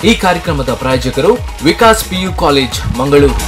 ಈ ಕಾರ್ಯಕ್ರಮದ ಪ್ರಾಯೋಜಕರು ವಿಕಾಸ್ ಪಿಯು ಕಾಲೇಜ್ ಮಂಗಳೂರು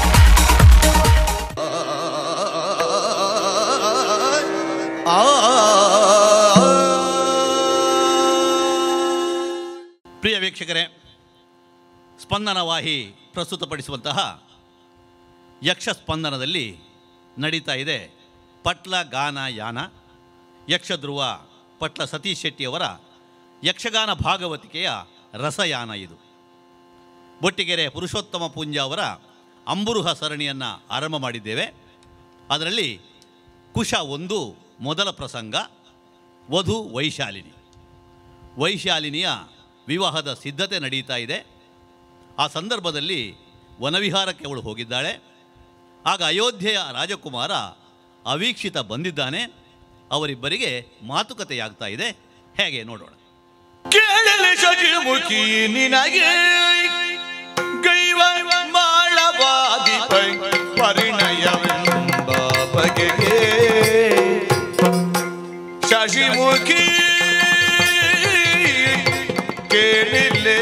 ಪ್ರಿಯ ವೀಕ್ಷಕರೇ ಸ್ಪಂದನವಾಹಿ ಪ್ರಸ್ತುತಪಡಿಸುವಂತಹ ಯಕ್ಷ ಸ್ಪಂದನದಲ್ಲಿ ನಡೀತಾ ಇದೆ ಪಟ್ಲ ಗಾನ ಯಾನ ಯಕ್ಷಧ್ರುವ ಪಟ್ಲ ಸತೀಶ್ ಶೆಟ್ಟಿಯವರ ಯಕ್ಷಗಾನ ಭಾಗವತಿಕೆಯ ರಸಯಾನ ಇದು ಬೊಟ್ಟಿಗೆರೆ ಪುರುಷೋತ್ತಮ ಪುಂಜ ಅವರ ಅಂಬುರುಹ ಸರಣಿಯನ್ನು ಆರಂಭ ಮಾಡಿದ್ದೇವೆ ಅದರಲ್ಲಿ ಕುಶ ಒಂದು ಮೊದಲ ಪ್ರಸಂಗ ವಧು ವೈಶಾಲಿನಿ ವೈಶಾಲಿನಿಯ ವಿವಾಹದ ಸಿದ್ಧತೆ ನಡೀತಾ ಇದೆ ಆ ಸಂದರ್ಭದಲ್ಲಿ ವನವಿಹಾರಕ್ಕೆ ಅವಳು ಹೋಗಿದ್ದಾಳೆ ಆಗ ಅಯೋಧ್ಯೆಯ ರಾಜಕುಮಾರ ಅವೀಕ್ಷಿತ ಬಂದಿದ್ದಾನೆ ಅವರಿಬ್ಬರಿಗೆ ಮಾತುಕತೆಯಾಗ್ತಾ ಇದೆ ಹೇಗೆ ನೋಡೋಣ ಕೇಳಲೆ ಶಶಿಮುಖಿ ನಿನಗೆ ಗೈವ ಮಾಡಬಾದಿ ಪರಿಣಯವೆಂಬ ಬಗೆಗೆ ಶಶಿಮುಖಿ ಕೇಳಿಲ್ಲೇ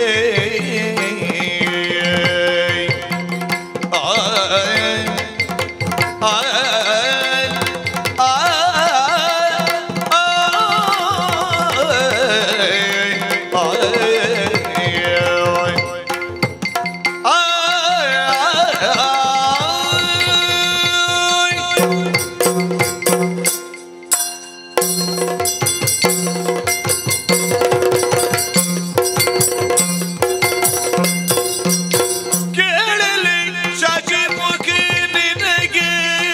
ಆಯ್ ಆಯ್ ಕೇಳಲಿ ಶಶಿಮುಖಿ ನಿನಗೆ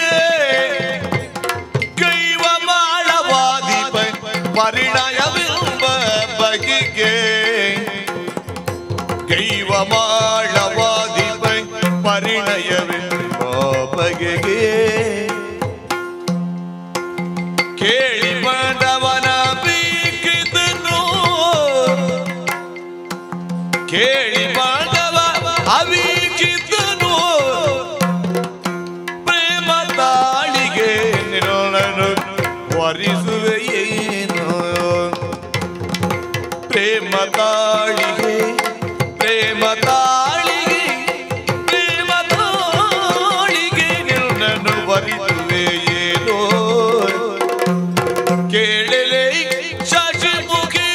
ಕೈವ ಮಾಡವಾದಿ ಪರಿಣಯವೆಂಬ ಬಗೆಗೆ ಕೈವ ಮಾಡವಾದಿ ಪರಿಣಯವೆಂಬ ಬಗೆಗೆ ಕೇಳಿ ಬಂದವನ ಬೀಕಿದನು ಕೇಳಿ ಬಂದವ ಅವೀಕ್ಷಿತನು ಪ್ರೇಮ ತಾಳಿಗೆ ನಿನ್ನನ್ನು ವರಿಸುವೆ ಏನು ಪ್ರೇಮ ತಾಳಿಗೆ ಪ್ರೇಮ ತಾಳಿಗೆ ಪ್ರೇಮ ತಾಳಿಗೆ ನಿನ್ನನ್ನು ವರಿಸುವೆ ಏನೋ ಕೇಳಲೆ ಶಶಿಮುಖಿ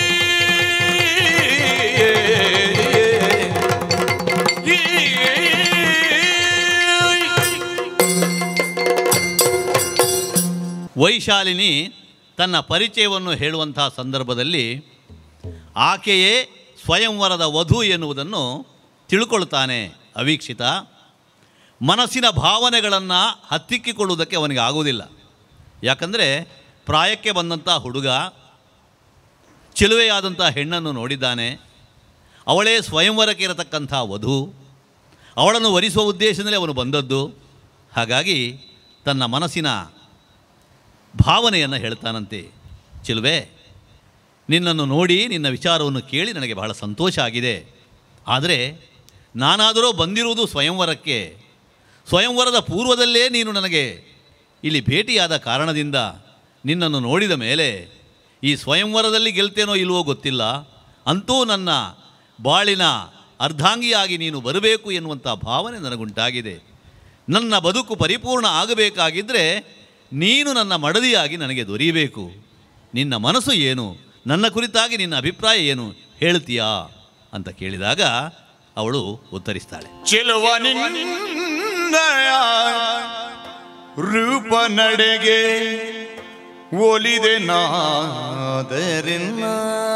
ವೈಶಾಲಿನಿ ತನ್ನ ಪರಿಚಯವನ್ನು ಹೇಳುವಂತಹ ಸಂದರ್ಭದಲ್ಲಿ ಆಕೆಯೇ ಸ್ವಯಂವರದ ವಧು ಎನ್ನುವುದನ್ನು ತಿಳ್ಕೊಳ್ತಾನೆ ಅವೀಕ್ಷಿತ ಮನಸ್ಸಿನ ಭಾವನೆಗಳನ್ನು ಹತ್ತಿಕ್ಕಿಕೊಳ್ಳುವುದಕ್ಕೆ ಅವನಿಗೆ ಆಗುವುದಿಲ್ಲ ಯಾಕಂದರೆ ಪ್ರಾಯಕ್ಕೆ ಬಂದಂಥ ಹುಡುಗ ಚಿಲುವೆಯಾದಂಥ ಹೆಣ್ಣನ್ನು ನೋಡಿದ್ದಾನೆ ಅವಳೇ ಸ್ವಯಂವರಕ್ಕೆ ಇರತಕ್ಕಂಥ ವಧು ಅವಳನ್ನು ವರಿಸುವ ಉದ್ದೇಶದಲ್ಲಿ ಅವನು ಬಂದದ್ದು ಹಾಗಾಗಿ ತನ್ನ ಮನಸ್ಸಿನ ಭಾವನೆಯನ್ನು ಹೇಳ್ತಾನಂತೆ ಚಿಲುವೆ ನಿನ್ನನ್ನು ನೋಡಿ ನಿನ್ನ ವಿಚಾರವನ್ನು ಕೇಳಿ ನನಗೆ ಬಹಳ ಸಂತೋಷ ಆಗಿದೆ ಆದರೆ ನಾನಾದರೂ ಬಂದಿರುವುದು ಸ್ವಯಂವರಕ್ಕೆ ಸ್ವಯಂವರದ ಪೂರ್ವದಲ್ಲೇ ನೀನು ನನಗೆ ಇಲ್ಲಿ ಭೇಟಿಯಾದ ಕಾರಣದಿಂದ ನಿನ್ನನ್ನು ನೋಡಿದ ಮೇಲೆ ಈ ಸ್ವಯಂವರದಲ್ಲಿ ಗೆಲ್ತೇನೋ ಇಲ್ವೋ ಗೊತ್ತಿಲ್ಲ ಅಂತೂ ನನ್ನ ಬಾಳಿನ ಅರ್ಧಾಂಗಿಯಾಗಿ ನೀನು ಬರಬೇಕು ಎನ್ನುವಂಥ ಭಾವನೆ ನನಗುಂಟಾಗಿದೆ ನನ್ನ ಬದುಕು ಪರಿಪೂರ್ಣ ಆಗಬೇಕಾಗಿದ್ದರೆ ನೀನು ನನ್ನ ಮಡದಿಯಾಗಿ ನನಗೆ ದೊರೆಯಬೇಕು ನಿನ್ನ ಮನಸ್ಸು ಏನು ನನ್ನ ಕುರಿತಾಗಿ ನಿನ್ನ ಅಭಿಪ್ರಾಯ ಏನು ಹೇಳ್ತೀಯಾ ಅಂತ ಕೇಳಿದಾಗ ಅವಳು ಉತ್ತರಿಸ್ತಾಳೆ ಚೆಲುವ ನಿನ್ನಯ ರೂಪ ನಡೆಗೆ ಒಲಿದೆ ನಾದರಿನ್ನ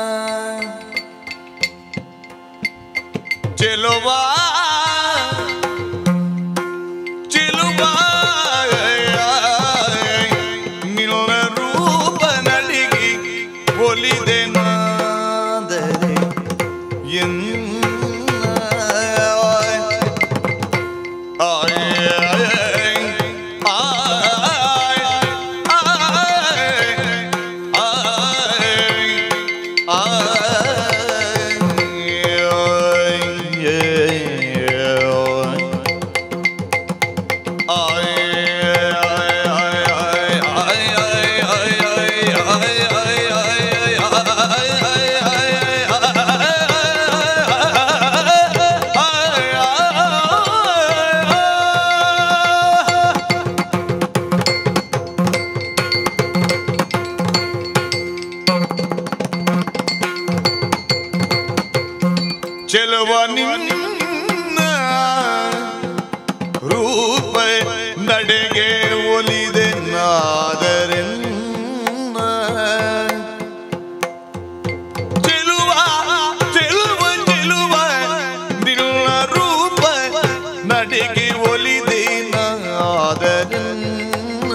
ಚೆಲುವ ಚೆಲುವ ನಿನ್ನ ರೂಪ ನಡಿಗೆ ಒಲಿದೆ ನಾದರೆ ಚೆಲುವ ನಿನ್ನ ರೂಪ ನಡೆಗೆ ಒಲಿದೆ ನಾದರೆನ್ನ ಚೆಲುವ ಚೆಲುವ ಚೆಲುವ ನಿನ್ನ ರೂಪ ನಡೆಗೆ ಒಲಿದೆ ನಾದರೆನ್ನ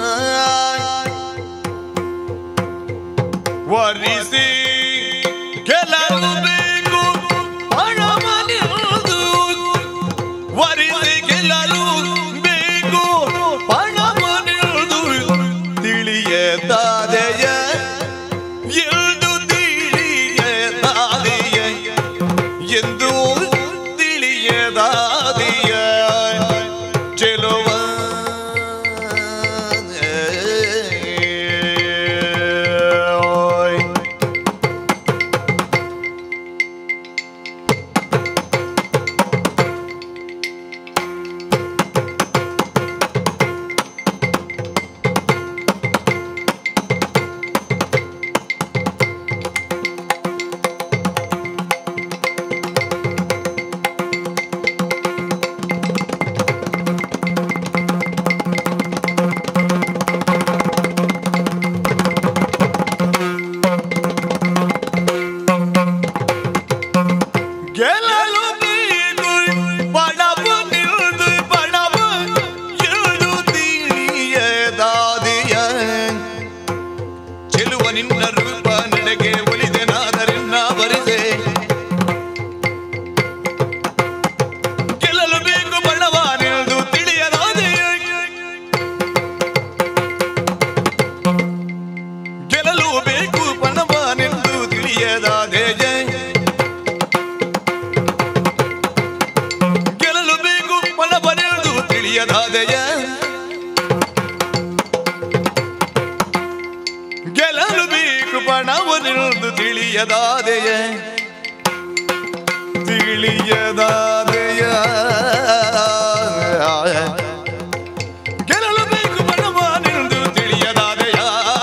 ವರಿಸಿ ಗೆಲ್ಲಲು ಬೇಕು ಹಣವನಿರುವುದು ವರಿಸಿ ಗೆಲ್ಲಲು ಬೇಕು ಹಣವನಿರುವುದು ತಿಳಿಯದಾದೆಯ ಎಂದು ತಿಳಿಯದಾದೆಯ ಎಂದು ತಿಳಿಯದಾದೆಯ ಚೆಲುವ ಓಯ್ ಗೆಲ್ಲಲು ಬೇಕು ಬಡವ ನಿಲ್ದು ಬಡವ ಎಲ್ದು ತಿಳಿಯದಾದಿಯ ಚೆಲುವ ನಿನ್ನ ರೂಪ ನಡೆಗೆ ಒಲಿದೆನಾದರೆನ್ನ ಬರಿದೆ ಗೆಲ್ಲಲು ಬೇಕು ಬಡವ ನಿಲ್ದು ತಿಳಿಯದಾದೆಯ ಗೆಲ್ಲಲು ಬೇಕು ಬಡವ ನಿಲ್ದು ತಿಳಿಯದಾದೆಯ ಗೆಲ್ಲಲು ಬೇಕು ಬಲ ಬರೆಯುವುದು ತಿಳಿಯದಾದೆಯ ಗೆಲ್ಲಲು ಬೇಕು ಬಣವನೆಂದು ತಿಳಿಯದಾದೆಯ ತಿಳಿಯದಾದೆಯ ಗೆಲ್ಲಲು ಬೇಕು ಬಣವನೆಂದು ತಿಳಿಯದಾದೆಯ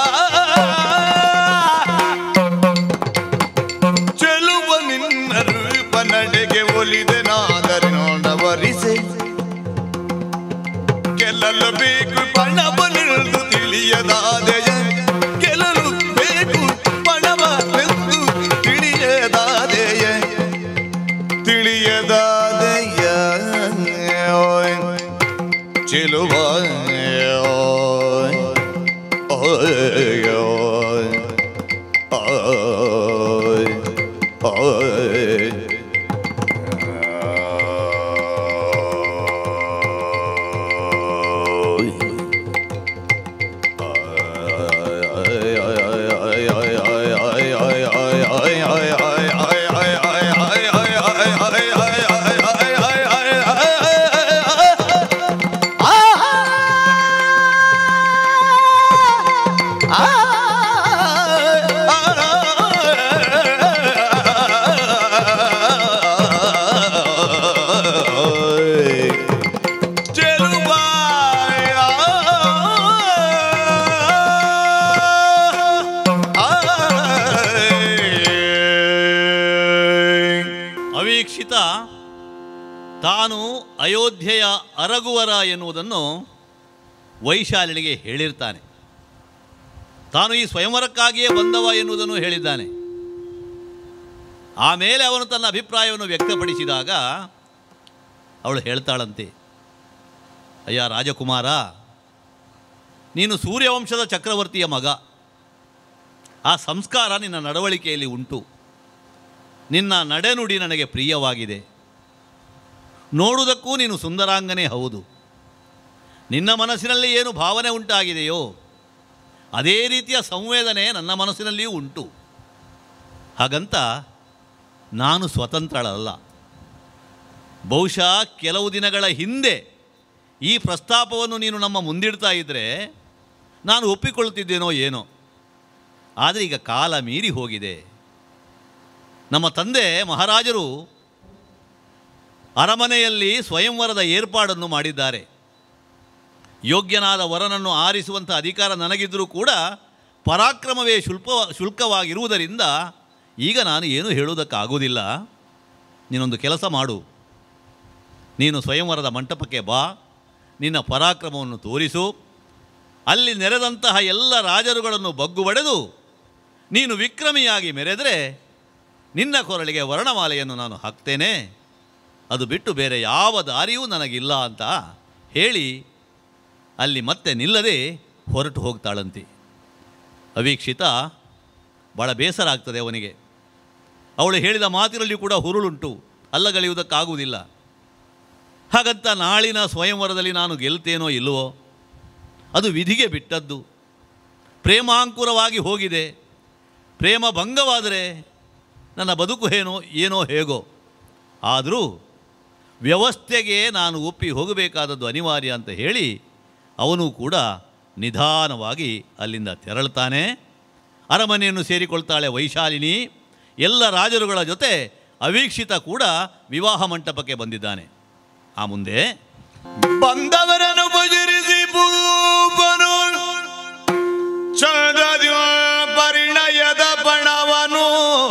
ಚೆಲುವ ನಿನ್ನ ರೂಪ ನಡೆಗೆ ಒಲಿದೆ ನಾದರೆ ನೋಡವರಿಸೆ ಗೆಲ್ಲಲು ಬೇಕು ಬಣವ ನಿಲ್ದು ತಿಳಿಯದಾದೆಯ ಗೆಲ್ಲಲು ಬೇಕು ಬಣವ ನಿಲ್ದು ತಿಳಿಯದಾದೆಯ ತಿಳಿಯದಾದೆಯ ಓಯ್. ಚೆಲುವ ಓಯ್. ಓಯ್ ಓಯ್. ಓಯ್. ಓಯ್. ಅವೀಕ್ಷಿತ ತಾನು ಅಯೋಧ್ಯೆಯ ಅರಗುವರ ಎನ್ನುವುದನ್ನು ವೈಶಾಲಿನಿಗೆ ಹೇಳಿರ್ತಾನೆ ತಾನು ಈ ಸ್ವಯಂವರಕ್ಕಾಗಿಯೇ ಬಂದವ ಎನ್ನುವುದನ್ನು ಹೇಳಿದ್ದಾನೆ ಆಮೇಲೆ ಅವನು ತನ್ನ ಅಭಿಪ್ರಾಯವನ್ನು ವ್ಯಕ್ತಪಡಿಸಿದಾಗ ಅವಳು ಹೇಳ್ತಾಳಂತೆ ಅಯ್ಯ ರಾಜಕುಮಾರ ನೀನು ಸೂರ್ಯವಂಶದ ಚಕ್ರವರ್ತಿಯ ಮಗ ಆ ಸಂಸ್ಕಾರ ನಿನ್ನ ನಡವಳಿಕೆಯಲ್ಲಿ ಉಂಟು ನಿನ್ನ ನಡೆನುಡಿ ನನಗೆ ಪ್ರಿಯವಾಗಿದೆ ನೋಡುವುದಕ್ಕೂ ನೀನು ಸುಂದರಾಂಗನೇ ಹೌದು ನಿನ್ನ ಮನಸ್ಸಿನಲ್ಲಿ ಏನು ಭಾವನೆ ಉಂಟಾಗಿದೆಯೋ ಅದೇ ರೀತಿಯ ಸಂವೇದನೆ ನನ್ನ ಮನಸ್ಸಿನಲ್ಲಿಯೂ ಉಂಟು ಹಾಗಂತ ನಾನು ಸ್ವತಂತ್ರಳಲ್ಲ ಬಹುಶಃ ಕೆಲವು ದಿನಗಳ ಹಿಂದೆ ಈ ಪ್ರಸ್ತಾಪವನ್ನು ನೀನು ನಮ್ಮ ಮುಂದಿಡ್ತಾ ಇದ್ದರೆ ನಾನು ಒಪ್ಪಿಕೊಳ್ತಿದ್ದೇನೋ ಏನೋ ಆದರೆ ಈಗ ಕಾಲ ಮೀರಿ ಹೋಗಿದೆ ನಮ್ಮ ತಂದೆ ಮಹಾರಾಜರು ಅರಮನೆಯಲ್ಲಿ ಸ್ವಯಂವರದ ಏರ್ಪಾಡನ್ನು ಮಾಡಿದ್ದಾರೆ ಯೋಗ್ಯನಾದ ವರನನ್ನು ಆರಿಸುವಂಥ ಅಧಿಕಾರ ನನಗಿದ್ದರೂ ಕೂಡ ಪರಾಕ್ರಮವೇ ಶುಲ್ಕ ಶುಲ್ಕವಾಗಿರುವುದರಿಂದ ಈಗ ನಾನು ಏನು ಹೇಳುವುದಕ್ಕಾಗುವುದಿಲ್ಲ ನೀನೊಂದು ಕೆಲಸ ಮಾಡು ನೀನು ಸ್ವಯಂವರದ ಮಂಟಪಕ್ಕೆ ಬಾ ನಿನ್ನ ಪರಾಕ್ರಮವನ್ನು ತೋರಿಸು ಅಲ್ಲಿ ನೆರೆದಂತಹ ಎಲ್ಲ ರಾಜರುಗಳನ್ನು ಬಗ್ಗು ಬಡೆದು ನೀನು ವಿಕ್ರಮಿಯಾಗಿ ಮೆರೆದರೆ ನಿನ್ನ ಕೊರಳಿಗೆ ವರ್ಣಮಾಲೆಯನ್ನು ನಾನು ಹಾಕ್ತೇನೆ ಅದು ಬಿಟ್ಟು ಬೇರೆ ಯಾವ ದಾರಿಯೂ ನನಗಿಲ್ಲ ಅಂತ ಹೇಳಿ ಅಲ್ಲಿ ಮತ್ತೆ ನಿಲ್ಲದೆ ಹೊರಟು ಹೋಗ್ತಾಳಂತೆ ಅವೀಕ್ಷಿತ ಭಾಳ ಬೇಸರ ಆಗ್ತದೆ ಅವನಿಗೆ ಅವಳು ಹೇಳಿದ ಮಾತಿನಲ್ಲಿ ಕೂಡ ಹುರುಳುಂಟು ಅಲ್ಲಗಳೆಯುವುದಕ್ಕಾಗುವುದಿಲ್ಲ ಹಾಗಂತ ನಾಳಿನ ಸ್ವಯಂವರದಲ್ಲಿ ನಾನು ಗೆಲ್ತೇನೋ ಇಲ್ಲವೋ ಅದು ವಿಧಿಗೆ ಬಿಟ್ಟದ್ದು ಪ್ರೇಮಾಂಕುರವಾಗಿ ಹೋಗಿದೆ ಪ್ರೇಮ ಭಂಗವಾದರೆ ನನ್ನ ಬದುಕು ಏನೋ ಏನೋ ಹೇಗೋ ಆದರೂ ವ್ಯವಸ್ಥೆಗೆ ನಾನು ಒಪ್ಪಿ ಹೋಗಬೇಕಾದದ್ದು ಅನಿವಾರ್ಯ ಅಂತ ಹೇಳಿ ಅವನು ಕೂಡ ನಿಧಾನವಾಗಿ ಅಲ್ಲಿಂದ ತೆರಳುತ್ತಾನೆ ಅರಮನೆಯನ್ನು ಸೇರಿಕೊಳ್ತಾಳೆ ವೈಶಾಲಿನಿ ಎಲ್ಲ ರಾಜರುಗಳ ಜೊತೆ ಅವೀಕ್ಷಿತ ಕೂಡ ವಿವಾಹ ಮಂಟಪಕ್ಕೆ ಬಂದಿದ್ದಾನೆ ಆ ಮುಂದೆ ಬಂದವರನ್ನು ಭುಜರಿಸಿ ಭೂಪನು ಚಂದದ ಪರಿಣಯದ ಬಣವನು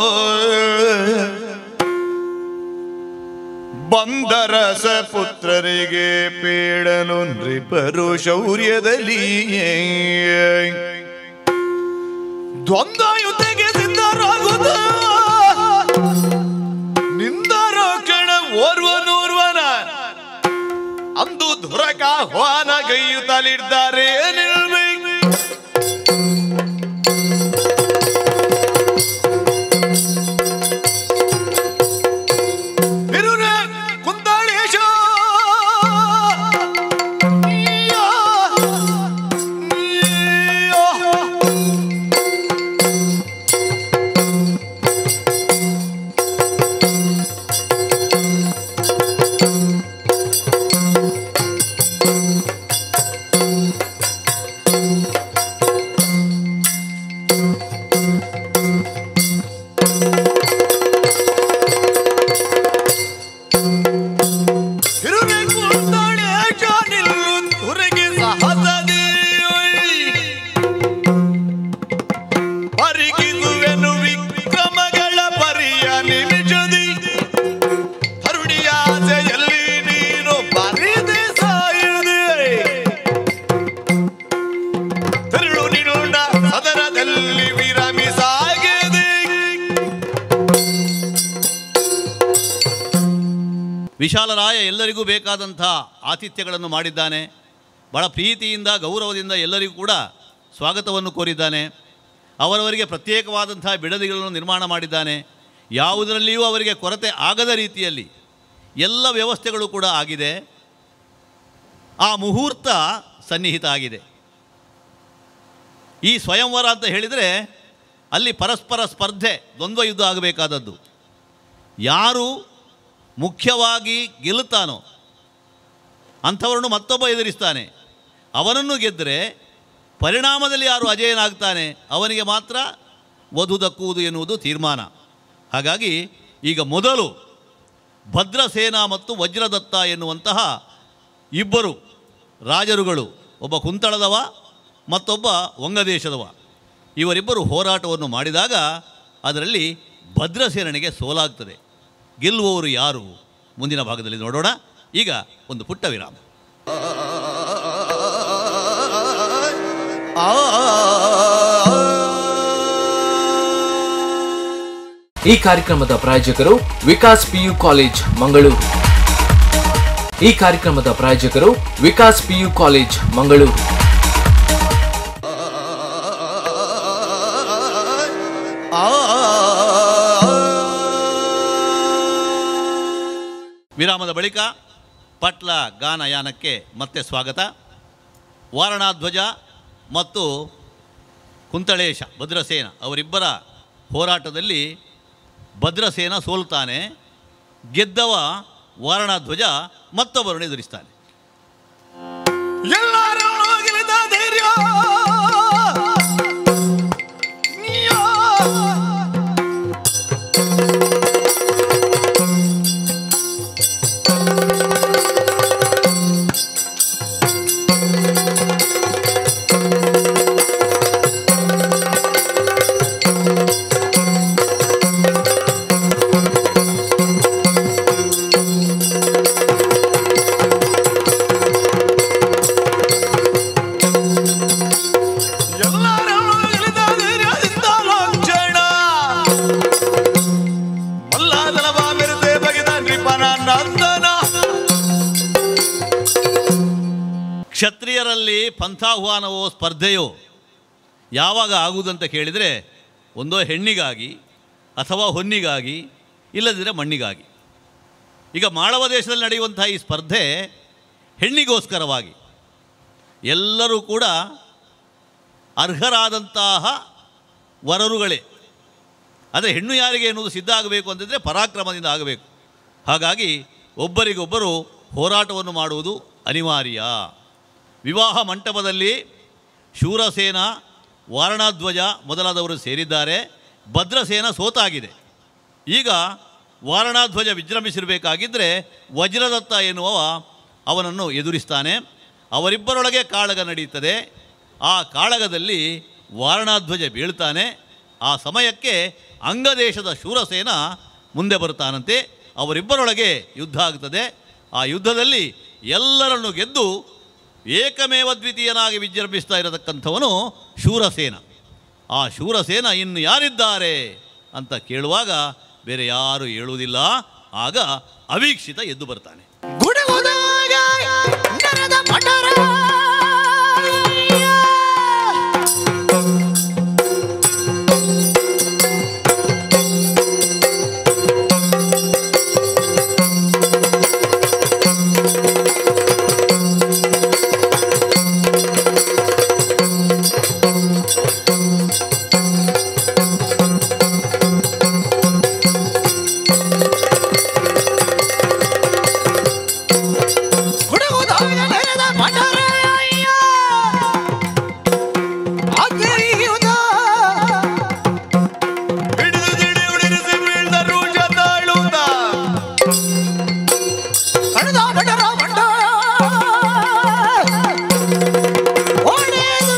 ಬಂದರಸ ಪುತ್ರರಿಗೆ ಪೇಡನು ನೃಪರು ಶೌರ್ಯದಲ್ಲಿ ದ್ವಂದ್ವ ಯುದ್ಧಕ್ಕೆ ಸಿದ್ಧರಾಗುತ್ತ ನಿಂದರ ಕಣ ಓರ್ವನೋರ್ವನ ಅಂದು ದುರಕ ಹ್ವಾನ ಗೈಯುತ್ತಲಿದ್ದಾರೆ ನಿಲ್ಬೇಕು ಇರುವೆ ಕುಂದಾಳೇಶ ಯಾ, ಯಾ. ಇರುವೆ ಕುಂದಾಳೇಶ ನಿಲ್ಲು ಹೊರಗೆ ಸಹಸದಿ ಪರಿಗಿದುವೆನು ವಿಕ್ರಮಗಳ ಪರಿಯ ನಿಮಿಷದಿ ತರುಣಿಯಾಸೆಯಲ್ಲಿ ನೀನು ಬರಿದೆ ಸಾಯದೆ ತಿರುಳು ನಿರುಂಡ ಸದನದಲ್ಲಿ ವಿರಮಿಸಾಗಿದೆ ವಿಶಾಲರಾಯ ಎಲ್ಲರಿಗೂ ಬೇಕಾದಂಥ ಆತಿಥ್ಯಗಳನ್ನು ಮಾಡಿದ್ದಾನೆ ಬಹಳ ಪ್ರೀತಿಯಿಂದ ಗೌರವದಿಂದ ಎಲ್ಲರಿಗೂ ಕೂಡ ಸ್ವಾಗತವನ್ನು ಕೋರಿದ್ದಾನೆ ಅವರವರಿಗೆ ಪ್ರತ್ಯೇಕವಾದಂಥ ಬಿಡದಿಗಳನ್ನು ನಿರ್ಮಾಣ ಮಾಡಿದ್ದಾನೆ ಯಾವುದರಲ್ಲಿಯೂ ಅವರಿಗೆ ಕೊರತೆ ಆಗದ ರೀತಿಯಲ್ಲಿ ಎಲ್ಲ ವ್ಯವಸ್ಥೆಗಳು ಕೂಡ ಆಗಿದೆ ಆ ಮುಹೂರ್ತ ಸನ್ನಿಹಿತ ಆಗಿದೆ ಈ ಸ್ವಯಂವರ ಅಂತ ಹೇಳಿದರೆ ಅಲ್ಲಿ ಪರಸ್ಪರ ಸ್ಪರ್ಧೆ ದ್ವಂದ್ವ ಯುದ್ಧ ಆಗಬೇಕಾದದ್ದು ಯಾರು ಮುಖ್ಯವಾಗಿ ಗೆಲ್ಲುತ್ತಾನೋ ಅಂಥವರನ್ನು ಮತ್ತೊಬ್ಬ ಎದುರಿಸ್ತಾನೆ ಅವನನ್ನು ಗೆದ್ದರೆ ಪರಿಣಾಮದಲ್ಲಿ ಯಾರು ಅಜಯನಾಗ್ತಾನೆ ಅವನಿಗೆ ಮಾತ್ರ ವಧು ದಕ್ಕುವುದು ಎನ್ನುವುದು ತೀರ್ಮಾನ ಹಾಗಾಗಿ ಈಗ ಮೊದಲು ಭದ್ರಸೇನ ಮತ್ತು ವಜ್ರದತ್ತ ಎನ್ನುವಂತಹ ಇಬ್ಬರು ರಾಜರುಗಳು ಒಬ್ಬ ಕುಂತಳದವ ಮತ್ತೊಬ್ಬ ವಂಗದೇಶದವ ಇವರಿಬ್ಬರು ಹೋರಾಟವನ್ನು ಮಾಡಿದಾಗ ಅದರಲ್ಲಿ ಭದ್ರಸೇನನಿಗೆ ಸೋಲಾಗ್ತದೆ ಗೆಲ್ಲುವವರು ಯಾರು ಮುಂದಿನ ಭಾಗದಲ್ಲಿ ನೋಡೋಣ ಈಗ ಒಂದು ಪುಟ್ಟ ವಿರಾಮ ಈ ಕಾರ್ಯಕ್ರಮದ ಪ್ರಾಯೋಜಕರು ವಿಕಾಸ್ ಪಿಯು ಕಾಲೇಜ್ ಮಂಗಳೂರು ಈ ಕಾರ್ಯಕ್ರಮದ ಪ್ರಾಯೋಜಕರು ವಿಕಾಸ್ ಪಿಯು ಕಾಲೇಜ್ ಮಂಗಳೂರು ವಿರಾಮದ ಬಳಿಕ ಪಟ್ಲ ಗಾನಯಾನಕ್ಕೆ ಮತ್ತೆ ಸ್ವಾಗತ ವಾರಣಾಧ್ವಜ ಮತ್ತು ಕುಂತಳೇಶ ಭದ್ರಸೇನ ಅವರಿಬ್ಬರ ಹೋರಾಟದಲ್ಲಿ ಭದ್ರಸೇನ ಸೋಲ್ತಾನೆ ಗೆದ್ದವ ವಾರಣಾಧ್ವಜ ಮತ್ತೊಬ್ಬರನ್ನು ಎದುರಿಸ್ತಾನೆ ಎಲ್ಲರೂ ಗೆಲ್ಲಿದ ಧೈರ್ಯ ಯಾ. ನಂದನ ಕ್ಷತ್ರಿಯರಲ್ಲಿ ಪಂಥಾಹ್ವಾನವೋ ಸ್ಪರ್ಧೆಯೋ ಯಾವಾಗ ಆಗುವುದಂತ ಕೇಳಿದರೆ ಒಂದೋ ಹೆಣ್ಣಿಗಾಗಿ ಅಥವಾ ಹೊನ್ನಿಗಾಗಿ ಇಲ್ಲದಿದ್ದರೆ ಮಣ್ಣಿಗಾಗಿ ಈಗ ಮಾಳವ ದೇಶದಲ್ಲಿ ನಡೆಯುವಂಥ ಈ ಸ್ಪರ್ಧೆ ಹೆಣ್ಣಿಗೋಸ್ಕರವಾಗಿ ಎಲ್ಲರೂ ಕೂಡ ಅರ್ಹರಾದಂತಹ ವರರುಗಳೇ ಆದರೆ ಹೆಣ್ಣು ಯಾರಿಗೆ ಎನ್ನುವುದು ಸಿದ್ಧ ಆಗಬೇಕು ಅಂತಂದರೆ ಪರಾಕ್ರಮದಿಂದ ಆಗಬೇಕು ಹಾಗಾಗಿ ಒಬ್ಬರಿಗೊಬ್ಬರು ಹೋರಾಟವನ್ನು ಮಾಡುವುದು ಅನಿವಾರ್ಯ ವಿವಾಹ ಮಂಟಪದಲ್ಲಿ ಶೂರಸೇನ ವಾರಣಾಧ್ವಜ ಮೊದಲಾದವರು ಸೇರಿದ್ದಾರೆ ಭದ್ರಸೇನ ಸೋತಾಗಿದೆ ಈಗ ವಾರಣಾಧ್ವಜ ವಿಜೃಂಭಿಸಿರಬೇಕಾಗಿದ್ದರೆ ವಜ್ರದತ್ತ ಎನ್ನುವವ ಅವನನ್ನು ಎದುರಿಸ್ತಾನೆ ಅವರಿಬ್ಬರೊಳಗೆ ಕಾಳಗ ನಡೆಯುತ್ತದೆ ಆ ಕಾಳಗದಲ್ಲಿ ವಾರಣಾಧ್ವಜ ಬೀಳ್ತಾನೆ ಆ ಸಮಯಕ್ಕೆ ಅಂಗದೇಶದ ಶೂರಸೇನ ಮುಂದೆ ಬರ್ತಾನಂತೆ ಅವರಿಬ್ಬರೊಳಗೆ ಯುದ್ಧ ಆಗ್ತದೆ ಆ ಯುದ್ಧದಲ್ಲಿ ಎಲ್ಲರನ್ನು ಗೆದ್ದು ಏಕಮೇವ ದ್ವಿತೀಯನಾಗಿ ವಿಜೃಂಭಿಸ್ತಾ ಇರತಕ್ಕಂಥವನು ಶೂರಸೇನ ಆ ಶೂರಸೇನ ಇನ್ನು ಯಾರಿದ್ದಾರೆ ಅಂತ ಕೇಳುವಾಗ ಬೇರೆ ಯಾರು ಹೇಳುವುದಿಲ್ಲ ಆಗ ಅವೀಕ್ಷಿತ ಎದ್ದು ಬರ್ತಾನೆ ಗುಡುಗುದಾಗ ನೆರೆದ ಪಟರ ಗುಡುಗುದಾಗ ನೆರೆದ ಪಟರ ಅಗ್ರಿಯುಧ ಹಿಡಿದು ದಿಡಿ ಉಳಿರಿಸಿ ಬೀಳ್ದ ರೂಷ ತಾಳುತ್ತ ಕಣದ ಪಟರ ಮಂಡ ಓಡೇದು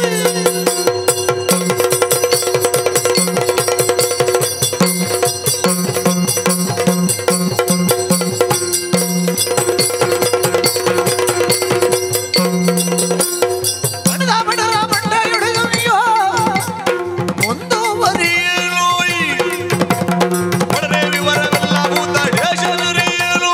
ಕಣದ ಪಟರ ಮಂಡ ಹಿಡಿದವಯ್ಯೋ ಮುಂದುವರಿಯಲು ಒಡನೆ ವಿವರವೆಲ್ಲ ಭೂತ ದೇಶದರಿಯಲು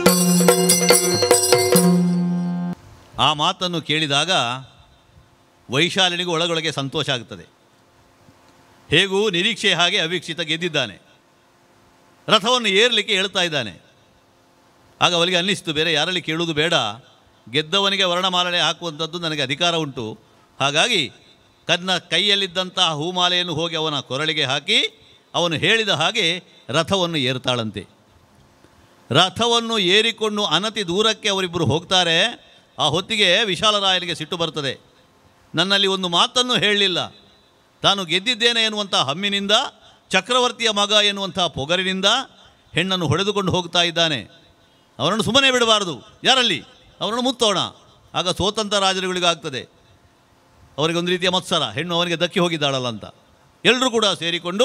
ಆ ಮಾತನ್ನು ಕೇಳಿದಾಗ ವೈಶಾಲಿನಿಗೂ ಒಳಗೊಳಗೆ ಸಂತೋಷ ಆಗುತ್ತದೆ ಹೇಗೂ ನಿರೀಕ್ಷೆ ಹಾಗೆ ಅವೀಕ್ಷಿತ ಗೆದ್ದಿದ್ದಾನೆ ರಥವನ್ನು ಏರಲಿಕ್ಕೆ ಹೇಳ್ತಾ ಇದ್ದಾನೆ ಆಗ ಅವಳಿಗೆ ಅನ್ನಿಸ್ತು ಬೇರೆ ಯಾರಲ್ಲಿ ಕೇಳುವುದು ಬೇಡ ಗೆದ್ದವನಿಗೆ ವರ್ಣಮಾಲನೆ ಹಾಕುವಂಥದ್ದು ನನಗೆ ಅಧಿಕಾರ ಉಂಟು ಹಾಗಾಗಿ ಕನ್ನ ಕೈಯಲ್ಲಿದ್ದಂತಹ ಹೂಮಾಲೆಯನ್ನು ಹೋಗಿ ಅವನ ಕೊರಳಿಗೆ ಹಾಕಿ ಅವನು ಹೇಳಿದ ಹಾಗೆ ರಥವನ್ನು ಏರ್ತಾಳಂತೆ ರಥವನ್ನು ಏರಿಕೊಂಡು ಅನತಿ ದೂರಕ್ಕೆ ಅವರಿಬ್ಬರು ಹೋಗ್ತಾರೆ ಆ ಹೊತ್ತಿಗೆ ವಿಶಾಲರಾಯನಿಗೆ ಸಿಟ್ಟು ಬರ್ತದೆ ನನ್ನಲ್ಲಿ ಒಂದು ಮಾತನ್ನು ಹೇಳಲಿಲ್ಲ ತಾನು ಗೆದ್ದಿದ್ದೇನೆ ಎನ್ನುವಂಥ ಹಮ್ಮಿನಿಂದ ಚಕ್ರವರ್ತಿಯ ಮಗ ಎನ್ನುವಂಥ ಪೊಗರಿನಿಂದ ಹೆಣ್ಣನ್ನು ಹೊಡೆದುಕೊಂಡು ಹೋಗ್ತಾ ಇದ್ದಾನೆ ಅವರನ್ನು ಸುಮ್ಮನೆ ಬಿಡಬಾರದು ಯಾರಲ್ಲಿ ಅವರನ್ನು ಮುತ್ತೋಣ ಆಗ ಸ್ವತಂತ್ರ ರಾಜರುಗಳಿಗಾಗ್ತದೆ ಅವರಿಗೊಂದು ರೀತಿಯ ಮತ್ಸರ ಹೆಣ್ಣು ಅವನಿಗೆ ದಕ್ಕಿ ಹೋಗಿದ್ದಾಳಲ್ಲ ಅಂತ ಎಲ್ಲರೂ ಕೂಡ ಸೇರಿಕೊಂಡು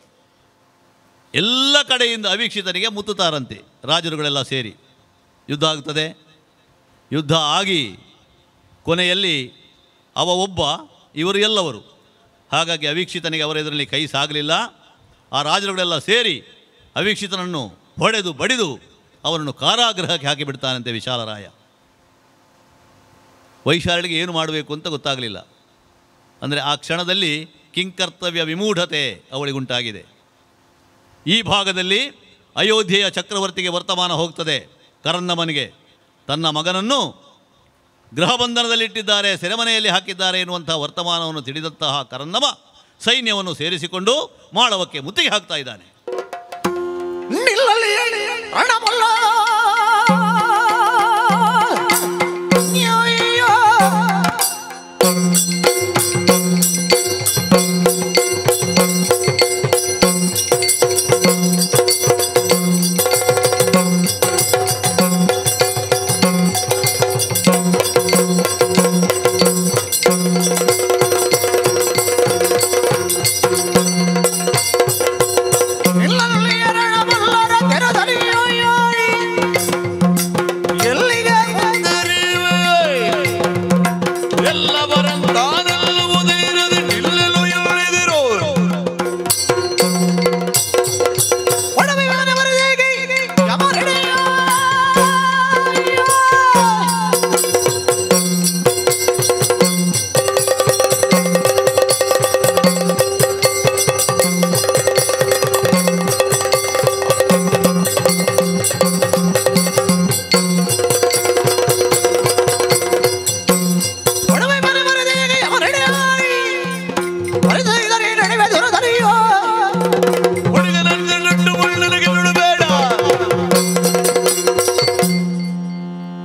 ಎಲ್ಲ ಕಡೆಯಿಂದ ಅವೀಕ್ಷಿತನಿಗೆ ಮುತ್ತುತ್ತಾರಂತೆ ರಾಜರುಗಳೆಲ್ಲ ಸೇರಿ ಯುದ್ಧ ಆಗ್ತದೆ ಯುದ್ಧ ಆಗಿ ಕೊನೆಯಲ್ಲಿ ಅವ ಒಬ್ಬ ಇವರು ಎಲ್ಲವರು ಹಾಗಾಗಿ ಅವೀಕ್ಷಿತನಿಗೆ ಅವರ ಎದುರಲ್ಲಿ ಕೈ ಸಾಗಲಿಲ್ಲ ಆ ರಾಜರುಗಳೆಲ್ಲ ಸೇರಿ ಅವೀಕ್ಷಿತನನ್ನು ಹೊಡೆದು ಬಡಿದು ಅವನನ್ನು ಕಾರಾಗೃಹಕ್ಕೆ ಹಾಕಿಬಿಡ್ತಾನಂತೆ ವಿಶಾಲರಾಯ ವೈಶಾಲಿಗೆ ಏನು ಮಾಡಬೇಕು ಅಂತ ಗೊತ್ತಾಗಲಿಲ್ಲ ಅಂದರೆ ಆ ಕ್ಷಣದಲ್ಲಿ ಕಿಂಕರ್ತವ್ಯ ವಿಮೂಢತೆ ಅವಳಿಗುಂಟಾಗಿದೆ ಈ ಭಾಗದಲ್ಲಿ ಅಯೋಧ್ಯೆಯ ಚಕ್ರವರ್ತಿಗೆ ವರ್ತಮಾನ ಹೋಗ್ತದೆ ಕರನ್ನಮನಿಗೆ ತನ್ನ ಮಗನನ್ನು ಗೃಹಬಂಧನದಲ್ಲಿಟ್ಟಿದ್ದಾರೆ ಸೆರೆಮನೆಯಲ್ಲಿ ಹಾಕಿದ್ದಾರೆ ಎನ್ನುವಂಥ ವರ್ತಮಾನವನ್ನು ತಿಳಿದಂತಹ ಕರನ್ನಮ ಸೈನ್ಯವನ್ನು ಸೇರಿಸಿಕೊಂಡು ಮಾಳವಕ್ಕೆ ಮುತ್ತಿಗೆ ಹಾಕ್ತಾ ಇದ್ದಾನೆ ನಿಲ್ಲಲಿ ರಣಮಲ್ಲ ನ್ಯಾಯ ನಿಲ್ಲಲಿ ರಣಮಲ್ಲರ ತೆರದರಿಯೋಯೋಳಿ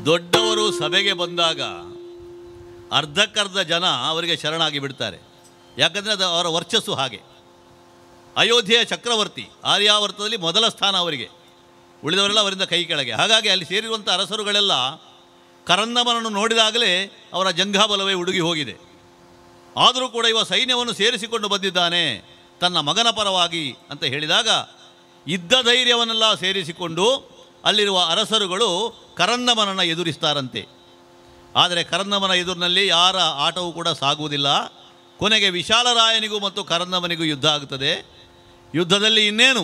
ದೊಡ್ಡವರು ಸಭೆಗೆ ಬಂದಾಗ ಅರ್ಧಕ್ಕರ್ಧ ಜನ ಅವರಿಗೆ ಶರಣಾಗಿ ಬಿಡ್ತಾರೆ ಯಾಕಂದರೆ ಅದು ಅವರ ವರ್ಚಸ್ಸು ಹಾಗೆ ಅಯೋಧ್ಯೆಯ ಚಕ್ರವರ್ತಿ ಆರ್ಯಾವರ್ತದಲ್ಲಿ ಮೊದಲ ಸ್ಥಾನ ಅವರಿಗೆ ಉಳಿದವರೆಲ್ಲ ಅವರಿಂದ ಕೈ ಕೆಳಗೆ ಹಾಗಾಗಿ ಅಲ್ಲಿ ಸೇರಿರುವಂಥ ಅರಸರುಗಳೆಲ್ಲ ಕರಂದಮನನ್ನು ನೋಡಿದಾಗಲೇ ಅವರ ಜಂಘಾಬಲವೇ ಉಡುಗಿ ಹೋಗಿದೆ ಆದರೂ ಕೂಡ ಇವ ಸೈನ್ಯವನ್ನು ಸೇರಿಸಿಕೊಂಡು ಬಂದಿದ್ದಾನೆ ತನ್ನ ಮಗನ ಪರವಾಗಿ ಅಂತ ಹೇಳಿದಾಗ ಇದ್ದ ಧೈರ್ಯವನ್ನೆಲ್ಲ ಸೇರಿಸಿಕೊಂಡು ಅಲ್ಲಿರುವ ಅರಸರುಗಳು ಕರಂದಮನನ್ನು ಎದುರಿಸ್ತಾರಂತೆ ಆದರೆ ಕರಂದಮನ ಎದುರಿನಲ್ಲಿ ಯಾರ ಆಟವೂ ಕೂಡ ಸಾಗುವುದಿಲ್ಲ ಕೊನೆಗೆ ವಿಶಾಲರಾಯನಿಗೂ ಮತ್ತು ಕರಂದಮನಿಗೂ ಯುದ್ಧ ಆಗುತ್ತದೆ ಯುದ್ಧದಲ್ಲಿ ಇನ್ನೇನು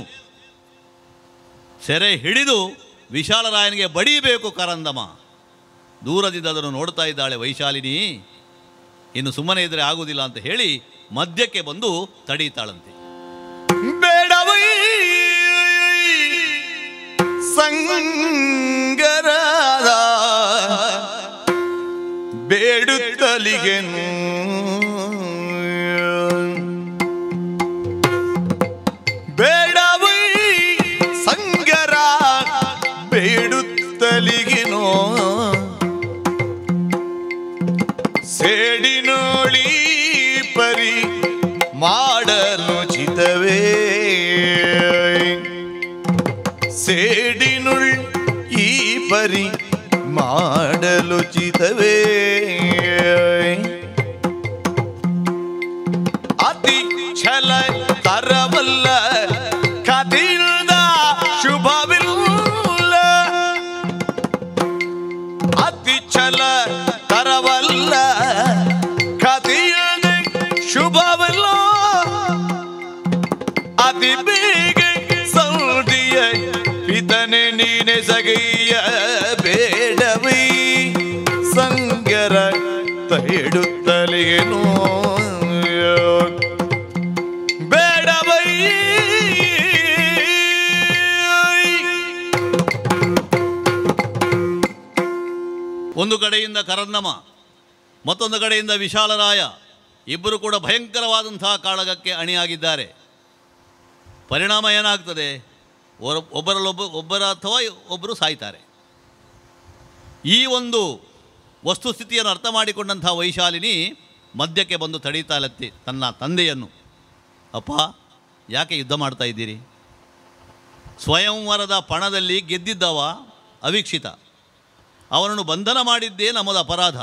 ಸೆರೆ ಹಿಡಿದು ವಿಶಾಲರಾಯನಿಗೆ ಬಡಿಬೇಕು ಕರಂದಮ ದೂರದಿಂದ ಅದನ್ನು ನೋಡ್ತಾ ಇದ್ದಾಳೆ ವೈಶಾಲಿನಿ ಇನ್ನು ಸುಮ್ಮನೆ ಇದ್ರೆ ಆಗುವುದಿಲ್ಲ ಅಂತ ಹೇಳಿ ಮಧ್ಯಕ್ಕೆ ಬಂದು ತಡೀತಾಳಂತೆ ಬೇಡವೈ ಸಂಗರಾದ ಬೇಡುತ್ತಲಿಗೆನು ಬೇಡವೈ ಸಂಗರ ಬೇಡುತ್ತಲಿಗೆನೋ ಸೇಡಿನೋಳಿ ಪರಿ ಮಾಡಲು ಚಿತವೇ ಸೇಡಿನುಳ್ ಈ ಪರಿ ಮಾಡಲು ಚಿತವೇ ಅತಿ ಛಲ ತರವಲ್ಲ ಕಥಿಲ್ದ ಶುಭವಿಲ್ಲ ಅತಿ ಛಲ ತರವಲ್ಲ ಕಥೆಯದೆ ಶುಭವಲ್ಲ ಅತಿ ಬೇಗ ಸೌದಿಯ ಪಿತನೆ ನೀನೆ ಸಗೈಯ ಬೇಡವೈ ಸಂಗರ ತೇಡುತ್ತಲಿಗೆನೋ ಬೇಡವೈ ಒಂದು ಕಡೆಯಿಂದ ಕರಂದಮ ಮತ್ತೊಂದು ಕಡೆಯಿಂದ ವಿಶಾಲರಾಯ ಇಬ್ಬರು ಕೂಡ ಭಯಂಕರವಾದಂತಹ ಕಾಳಗಕ್ಕೆ ಅಣಿಯಾಗಿದ್ದಾರೆ ಪರಿಣಾಮ ಏನಾಗ್ತದೆ ಒರ- ಒಬ್ಬರಲ್ಲೊಬ್ಬ ಒಬ್ಬರ ಅಥವಾ ಒಬ್ಬರು ಸಾಯ್ತಾರೆ ಈ ಒಂದು ವಸ್ತುಸ್ಥಿತಿಯನ್ನು ಅರ್ಥ ಮಾಡಿಕೊಂಡಂಥ ವೈಶಾಲಿನಿ ಮಧ್ಯಕ್ಕೆ ಬಂದು ತಡೀತಾಲತ್ತಿ ತನ್ನ ತಂದೆಯನ್ನು ಅಪ್ಪ ಯಾಕೆ ಯುದ್ಧ ಮಾಡ್ತಾ ಇದ್ದೀರಿ ಸ್ವಯಂವರದ ಪಣದಲ್ಲಿ ಗೆದ್ದಿದ್ದವ ಅವೀಕ್ಷಿತ ಅವನನ್ನು ಬಂಧನ ಮಾಡಿದ್ದೇ ನಮ್ಮದು ಅಪರಾಧ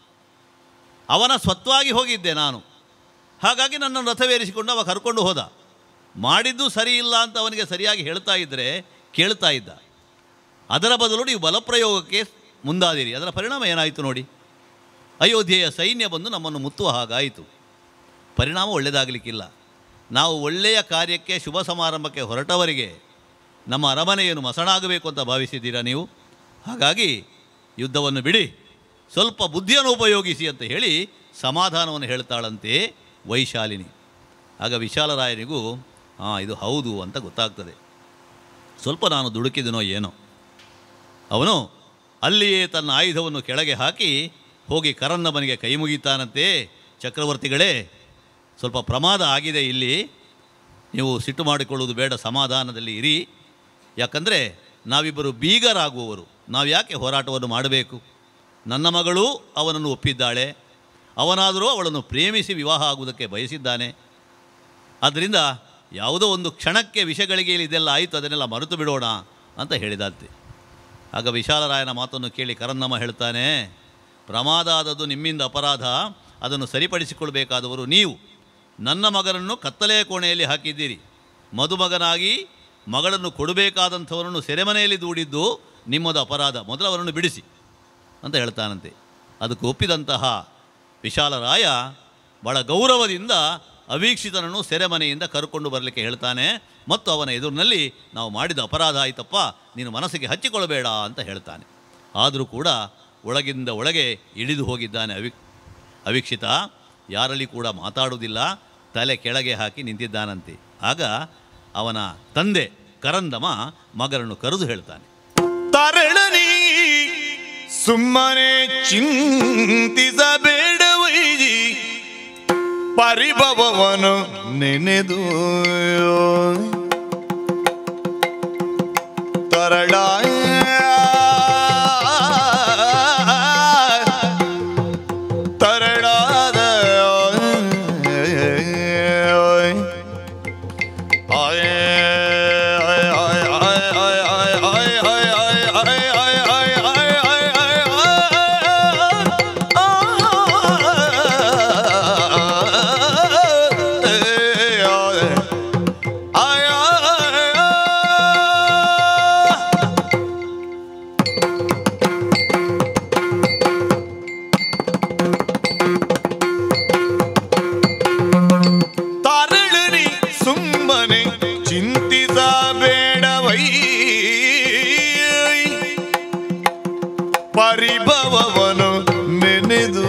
ಅವನ ಸ್ವತ್ವಾಗಿ ಹೋಗಿದ್ದೆ ನಾನು ಹಾಗಾಗಿ ನನ್ನನ್ನು ರಥವೇರಿಸಿಕೊಂಡು ಅವ ಕರ್ಕೊಂಡು ಹೋದ ಮಾಡಿದ್ದು ಸರಿ ಇಲ್ಲ ಅಂತ ಅವನಿಗೆ ಸರಿಯಾಗಿ ಹೇಳ್ತಾ ಇದ್ದರೆ ಕೇಳ್ತಾ ಇದ್ದ ಅದರ ಬದಲು ನೀವು ಬಲಪ್ರಯೋಗಕ್ಕೆ ಮುಂದಾದಿರಿ ಅದರ ಪರಿಣಾಮ ಏನಾಯಿತು ನೋಡಿ ಅಯೋಧ್ಯೆಯ ಸೈನ್ಯ ಬಂದು ನಮ್ಮನ್ನು ಮುತ್ತುವ ಹಾಗಾಯಿತು ಪರಿಣಾಮ ಒಳ್ಳೆಯದಾಗಲಿಕ್ಕಿಲ್ಲ ನಾವು ಒಳ್ಳೆಯ ಕಾರ್ಯಕ್ಕೆ ಶುಭ ಸಮಾರಂಭಕ್ಕೆ ಹೊರಟವರಿಗೆ ನಮ್ಮ ಅರಮನೆಯನ್ನು ಮಸಣಾಗಬೇಕು ಅಂತ ಭಾವಿಸಿದ್ದೀರಾ ನೀವು ಹಾಗಾಗಿ ಯುದ್ಧವನ್ನು ಬಿಡಿ ಸ್ವಲ್ಪ ಬುದ್ಧಿಯನ್ನು ಉಪಯೋಗಿಸಿ ಅಂತ ಹೇಳಿ ಸಮಾಧಾನವನ್ನು ಹೇಳ್ತಾಳಂತೆ ವೈಶಾಲಿನಿ ಆಗ ವಿಶಾಲರಾಯನಿಗೂ ಹಾಂ ಇದು ಹೌದು ಅಂತ ಗೊತ್ತಾಗ್ತದೆ ಸ್ವಲ್ಪ ನಾನು ದುಡುಕಿದನೋ ಏನೋ ಅವನು ಅಲ್ಲಿಯೇ ತನ್ನ ಆಯುಧವನ್ನು ಕೆಳಗೆ ಹಾಕಿ ಹೋಗಿ ಕರನ್ನಬನಿಗೆ ಕೈ ಮುಗಿತಾನಂತೆ ಚಕ್ರವರ್ತಿಗಳೇ ಸ್ವಲ್ಪ ಪ್ರಮಾದ ಆಗಿದೆ ಇಲ್ಲಿ ನೀವು ಸಿಟ್ಟು ಮಾಡಿಕೊಳ್ಳುವುದು ಬೇಡ ಸಮಾಧಾನದಲ್ಲಿ ಇರಿ ಯಾಕಂದರೆ ನಾವಿಬ್ಬರು ಬೀಗರಾಗುವವರು ನಾವು ಯಾಕೆ ಹೋರಾಟವನ್ನು ಮಾಡಬೇಕು ನನ್ನ ಮಗಳು ಅವನನ್ನು ಒಪ್ಪಿದ್ದಾಳೆ ಅವನಾದರೂ ಅವಳನ್ನು ಪ್ರೇಮಿಸಿ ವಿವಾಹ ಆಗುವುದಕ್ಕೆ ಬಯಸಿದ್ದಾನೆ ಆದ್ದರಿಂದ ಯಾವುದೋ ಒಂದು ಕ್ಷಣಕ್ಕೆ ವಿಷಗಳಿಗೆಯಲ್ಲಿ ಇದೆಲ್ಲ ಆಯಿತು ಅದನ್ನೆಲ್ಲ ಮರೆತು ಬಿಡೋಣ ಅಂತ ಹೇಳಿದಂತೆ ಆಗ ವಿಶಾಲರಾಯನ ಮಾತನ್ನು ಕೇಳಿ ಕರನ್ನಮ್ಮ ಹೇಳ್ತಾನೆ ಪ್ರಮಾದ ಆದದ್ದು ನಿಮ್ಮಿಂದ ಅಪರಾಧ ಅದನ್ನು ಸರಿಪಡಿಸಿಕೊಳ್ಬೇಕಾದವರು ನೀವು ನನ್ನ ಮಗನನ್ನು ಕತ್ತಲೆಯ ಕೋಣೆಯಲ್ಲಿ ಹಾಕಿದ್ದೀರಿ ಮದುಮಗನಾಗಿ ಮಗಳನ್ನು ಕೊಡಬೇಕಾದಂಥವರನ್ನು ಸೆರೆಮನೆಯಲ್ಲಿ ದೂಡಿದ್ದು ನಿಮ್ಮದು ಅಪರಾಧ ಮೊದಲು ಅವರನ್ನು ಬಿಡಿಸಿ ಅಂತ ಹೇಳ್ತಾನಂತೆ ಅದಕ್ಕೆ ಒಪ್ಪಿದಂತಹ ವಿಶಾಲರಾಯ ಬಹಳ ಗೌರವದಿಂದ ಅವೀಕ್ಷಿತನನ್ನು ಸೆರೆಮನೆಯಿಂದ ಕರ್ಕೊಂಡು ಬರಲಿಕ್ಕೆ ಹೇಳ್ತಾನೆ ಮತ್ತು ಅವನ ಎದುರಿನಲ್ಲಿ ನಾವು ಮಾಡಿದ ಅಪರಾಧ ಆಯ್ತಪ್ಪ ನೀನು ಮನಸ್ಸಿಗೆ ಹಚ್ಚಿಕೊಳ್ಳಬೇಡ ಅಂತ ಹೇಳ್ತಾನೆ ಆದರೂ ಕೂಡ ಒಳಗಿಂದ ಒಳಗೆ ಇಳಿದು ಹೋಗಿದ್ದಾನೆ ಅವಿ ಅವೀಕ್ಷಿತ ಯಾರಲ್ಲಿ ಕೂಡ ಮಾತಾಡುವುದಿಲ್ಲ ತಲೆ ಕೆಳಗೆ ಹಾಕಿ ನಿಂತಿದ್ದಾನಂತೆ ಆಗ ಅವನ ತಂದೆ ಕರಂದಮ ಮಗನನ್ನು ಕರೆದು ಹೇಳ್ತಾನೆ ತರಳನಿ ಸುಮ್ಮನೆ ಚಿಂತಿಸಬೇಡವೈಜಿ ಪರಿಭವವನ್ನು ನೆನೆದು ತರಳ ಪರಿಭವವನು ನೆನೆದು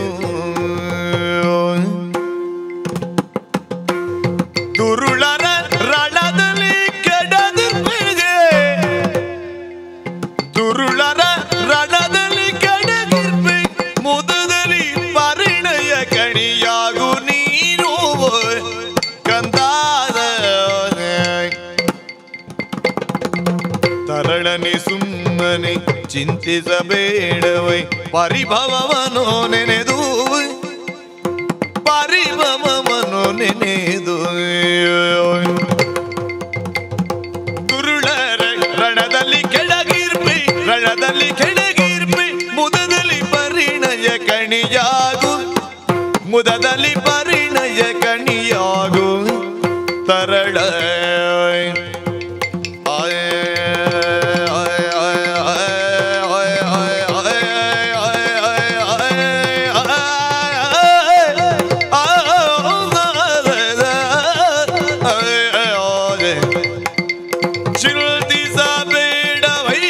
ದುರುಳರ ರಣದಲ್ಲಿ ಕೆಡದಿರ್ಪಿಗೆ ದುರುಳರ ರಣದಲ್ಲಿ ಕೆಡದಿರ್ಪಿ ಮುದದಲ್ಲಿ ಪರಿಣಯ ಕಣಿಯಾಗು ನೀನು ಕಂದಾದ ತರಳನೆ ಸುಮ್ಮನೆ ಚಿಂತಿಸಬೇಡವೈ ಪರಿಭವವನು ನೆನೆದು ಪರಿಭವವನು ನೆನೆದು ಗುರುಳರ ರಣದಲ್ಲಿ ಕೆಳಗಿರ್ಪಿ ರಣದಲ್ಲಿ ಕೆಳಗಿರ್ಪಿ ಮುದದಲ್ಲಿ ಪರಿಣಯ ಕಣಿಯಾಗು ಮುದದಲ್ಲಿ ಪರಿಣಯ ಕಣಿಯಾಗು ತರಳ ಚಿಲ್ತಿಸಬೇಡವೈ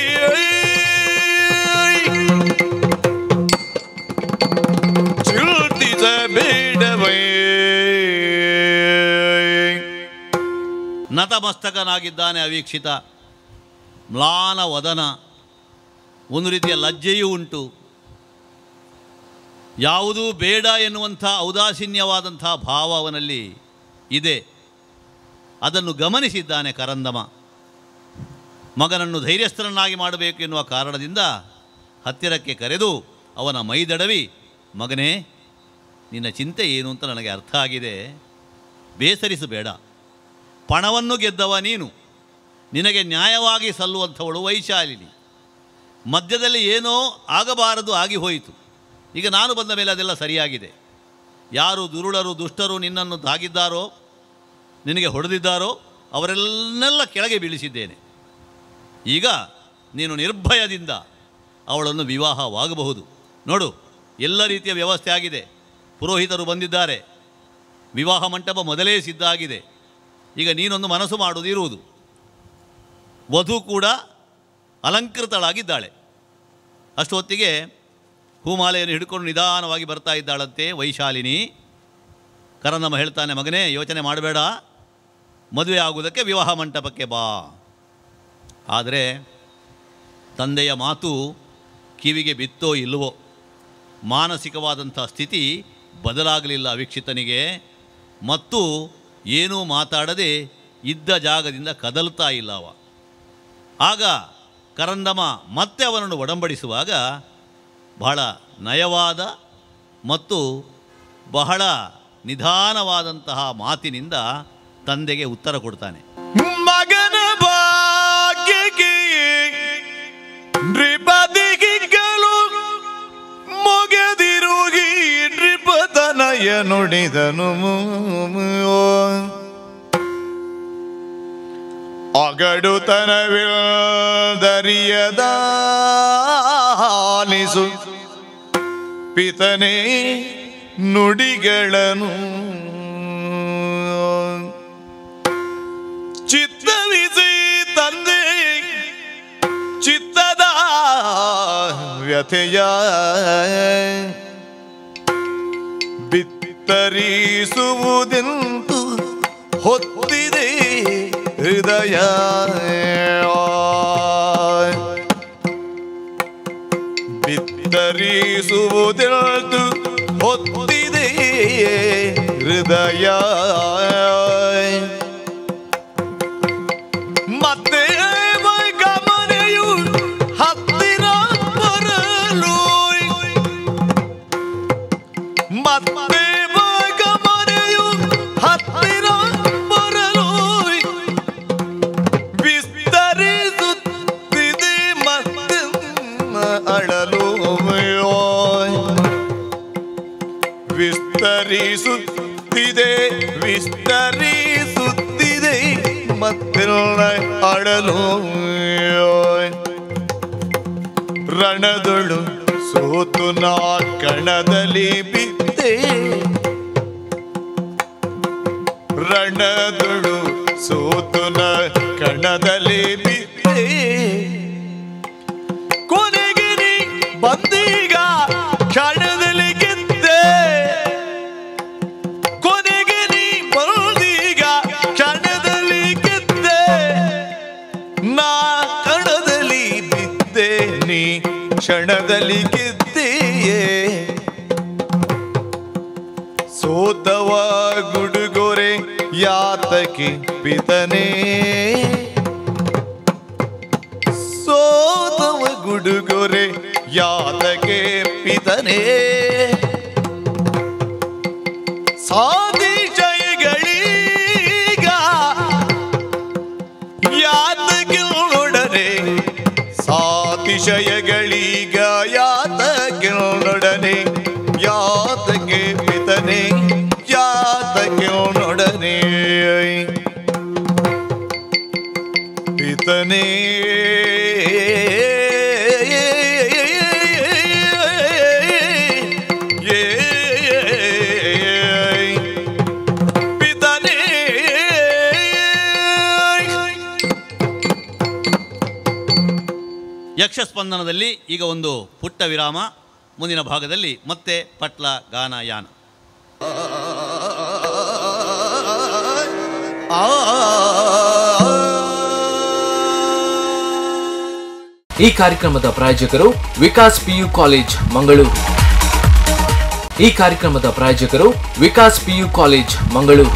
ಚಿಲ್ತಿಸಬೇಡವೈ ನತಮಸ್ತಕನಾಗಿದ್ದಾನೆ ಅವೀಕ್ಷಿತ ಮ್ಲಾನ ವದನ ಒಂದು ರೀತಿಯ ಲಜ್ಜೆಯೂ ಉಂಟು ಯಾವುದೂ ಬೇಡ ಎನ್ನುವಂಥ ಔದಾಸೀನ್ಯವಾದಂಥ ಭಾವ ಅವನಲ್ಲಿ ಇದೆ ಅದನ್ನು ಗಮನಿಸಿದ್ದಾನೆ ಕರಂದಮ ಮಗನನ್ನು ಧೈರ್ಯಸ್ಥರನ್ನಾಗಿ ಮಾಡಬೇಕು ಎನ್ನುವ ಕಾರಣದಿಂದ ಹತ್ತಿರಕ್ಕೆ ಕರೆದು ಅವನ ಮೈದಡವಿ ಮಗನೇ ನಿನ್ನ ಚಿಂತೆ ಏನು ಅಂತ ನನಗೆ ಅರ್ಥ ಆಗಿದೆ ಬೇಸರಿಸಬೇಡ ಪಣವನ್ನು ಗೆದ್ದವ ನೀನು ನಿನಗೆ ನ್ಯಾಯವಾಗಿ ಸಲ್ಲುವಂಥವಳು ವೈಶಾಲಿನಿ ಮಧ್ಯದಲ್ಲಿ ಏನೋ ಆಗಬಾರದು ಆಗಿ ಹೋಯಿತು ಈಗ ನಾನು ಬಂದ ಮೇಲೆ ಅದೆಲ್ಲ ಸರಿಯಾಗಿದೆ ಯಾರು ದುರುಳರು ದುಷ್ಟರು ನಿನ್ನನ್ನು ತಾಗಿದ್ದಾರೋ ನಿನಗೆ ಹೊಡೆದಿದ್ದಾರೋ ಅವರೆಲ್ಲನ್ನೆಲ್ಲ ಕೆಳಗೆ ಬೀಳಿಸಿದ್ದೇನೆ ಈಗ ನೀನು ನಿರ್ಭಯದಿಂದ ಅವಳನ್ನು ವಿವಾಹವಾಗಬಹುದು ನೋಡು ಎಲ್ಲ ರೀತಿಯ ವ್ಯವಸ್ಥೆ ಆಗಿದೆ ಪುರೋಹಿತರು ಬಂದಿದ್ದಾರೆ ವಿವಾಹ ಮಂಟಪ ಮೊದಲೇ ಸಿದ್ಧ ಆಗಿದೆ ಈಗ ನೀನೊಂದು ಮನಸ್ಸು ಮಾಡುವುದು ಇರುವುದು ವಧು ಕೂಡ ಅಲಂಕೃತಳಾಗಿದ್ದಾಳೆ ಅಷ್ಟು ಹೊತ್ತಿಗೆ ಹೂಮಾಲೆಯನ್ನು ಹಿಡ್ಕೊಂಡು ನಿಧಾನವಾಗಿ ಬರ್ತಾ ಇದ್ದಾಳಂತೆ ವೈಶಾಲಿನಿ ಕರನಮ್ಮ ಹೇಳ್ತಾನೆ ಮಗನೇ ಯೋಚನೆ ಮಾಡಬೇಡ ಮದುವೆ ಆಗುವುದಕ್ಕೆ ವಿವಾಹ ಮಂಟಪಕ್ಕೆ ಬಾ ಆದರೆ ತಂದೆಯ ಮಾತು ಕಿವಿಗೆ ಬಿತ್ತೋ ಇಲ್ಲವೋ ಮಾನಸಿಕವಾದಂಥ ಸ್ಥಿತಿ ಬದಲಾಗಲಿಲ್ಲ ವೀಕ್ಷಿತನಿಗೆ ಮತ್ತು ಏನೂ ಮಾತಾಡದೆ ಇದ್ದ ಜಾಗದಿಂದ ಕದಲ್ತಾ ಇಲ್ಲ ಅವ ಆಗ ಕರಂದಮ ಮತ್ತೆ ಅವನನ್ನು ಒಡಂಬಡಿಸುವಾಗ ಬಹಳ ನಯವಾದ ಮತ್ತು ಬಹಳ ನಿಧಾನವಾದಂತಹ ಮಾತಿನಿಂದ ತಂದೆಗೆ ಉತ್ತರ ಕೊಡ್ತಾನೆ ಮಗನ ಭಾಗ್ಯಕ್ಕೆ ನೃಪದಿಗಿಗಳು ಮೊಗೆದಿರುಗಿ ನೃಪತನಯ ನುಡಿದನು ಅಗಡುತನವಿಲ್ದರಿಯದ ಆಲಿಸು ಪಿತನೇ ನುಡಿಗಳನ್ನು ಚಿತ್ತವಿಸಿ ತಂದೆ ಚಿತ್ತದ ವ್ಯಥೆಯ ಬಿತ್ತರಿಸುವುದೆಂದು ಹೊತ್ತಿದೆ ಹೃದಯ ಬಿತ್ತರಿಸುವುದೆಂದು ಹೊತ್ತಿದೆ ಹೃದಯ ಮತ್ತೆ ಗಮನೆಯು ಹತ್ತಿರ ಬರಲು ಮತ್ತೆ ಗಮನೆಯು ಹತ್ತಿರ ಬರಲು ವಿಸ್ತರಿಸುತ್ತಿದೆ ಮತ್ತೆ ಅಳಲು ವಿಸ್ತರಿಸುತ್ತಿದೆ ವಿಸ್ತರಿಸುತ್ತಿದೆ ಮತ್ತೆಲ್ಲ ಅಳಲು ರಣದೊಳು ಸೋತು ನಾ ಕಣದಲ್ಲಿ ಬಿದ್ದೆ ರಣದೊಳು ಸೋತು ನ ಕಣದಲ್ಲಿ ಬಿದ್ದೆ ಕೊನೆಗೆ ನೀ ಬಂದೀಗ ಕ್ಷಣದಲ್ಲಿ ಗೆದ್ದೆ ಕೊನೆಗೆ ನೀ ಬಂದೀಗ ಕ್ಷಣದಲ್ಲಿ ಗೆದ್ದೆ ನಾ ಕಣದಲ್ಲಿ ಬಿದ್ದೆ ನೀ ಕ್ಷಣದಲ್ಲಿ ಗೆದ್ದೆಯೇ ಸೋತವ ಗುಡುಗೊರೆ ಯಾತಕ್ಕೆ ಪಿತನೇ ಸೋತವ ಗುಡುಗೊರೆ ಯಾತಕ್ಕೆ ಪಿತನೇ ಸಾಧಿಶಯಗಳೀಗ ಯಾತಕ್ಕೆ ನೋಡನೆ ಸಾತಿಶಯಗಳೀಗ ಯಾತಕ್ಕೆ ನೋಡನೆ ಯಾತಕ್ಕೆ ಪಿತನೆ ಯಾತಕ್ಕೆ ನೋಡನೆ ಪಿತನೇ ಪಿತನೇ ಯಕ್ಷಸ್ಪಂದನದಲ್ಲಿ ಈಗ ಒಂದು ಪುಟ್ಟ ವಿರಾಮ ಮುಂದಿನ ಭಾಗದಲ್ಲಿ ಮತ್ತೆ ಪಟ್ಲ ಗಾನ ಯಾನ ಈ ಕಾರ್ಯಕ್ರಮದ ಪ್ರಾಯೋಜಕರು ವಿಕಾಸ್ ಪಿಯು ಕಾಲೇಜ್ ಮಂಗಳೂರು ಈ ಕಾರ್ಯಕ್ರಮದ ಪ್ರಾಯೋಜಕರು ವಿಕಾಸ್ ಪಿಯು ಕಾಲೇಜ್ ಮಂಗಳೂರು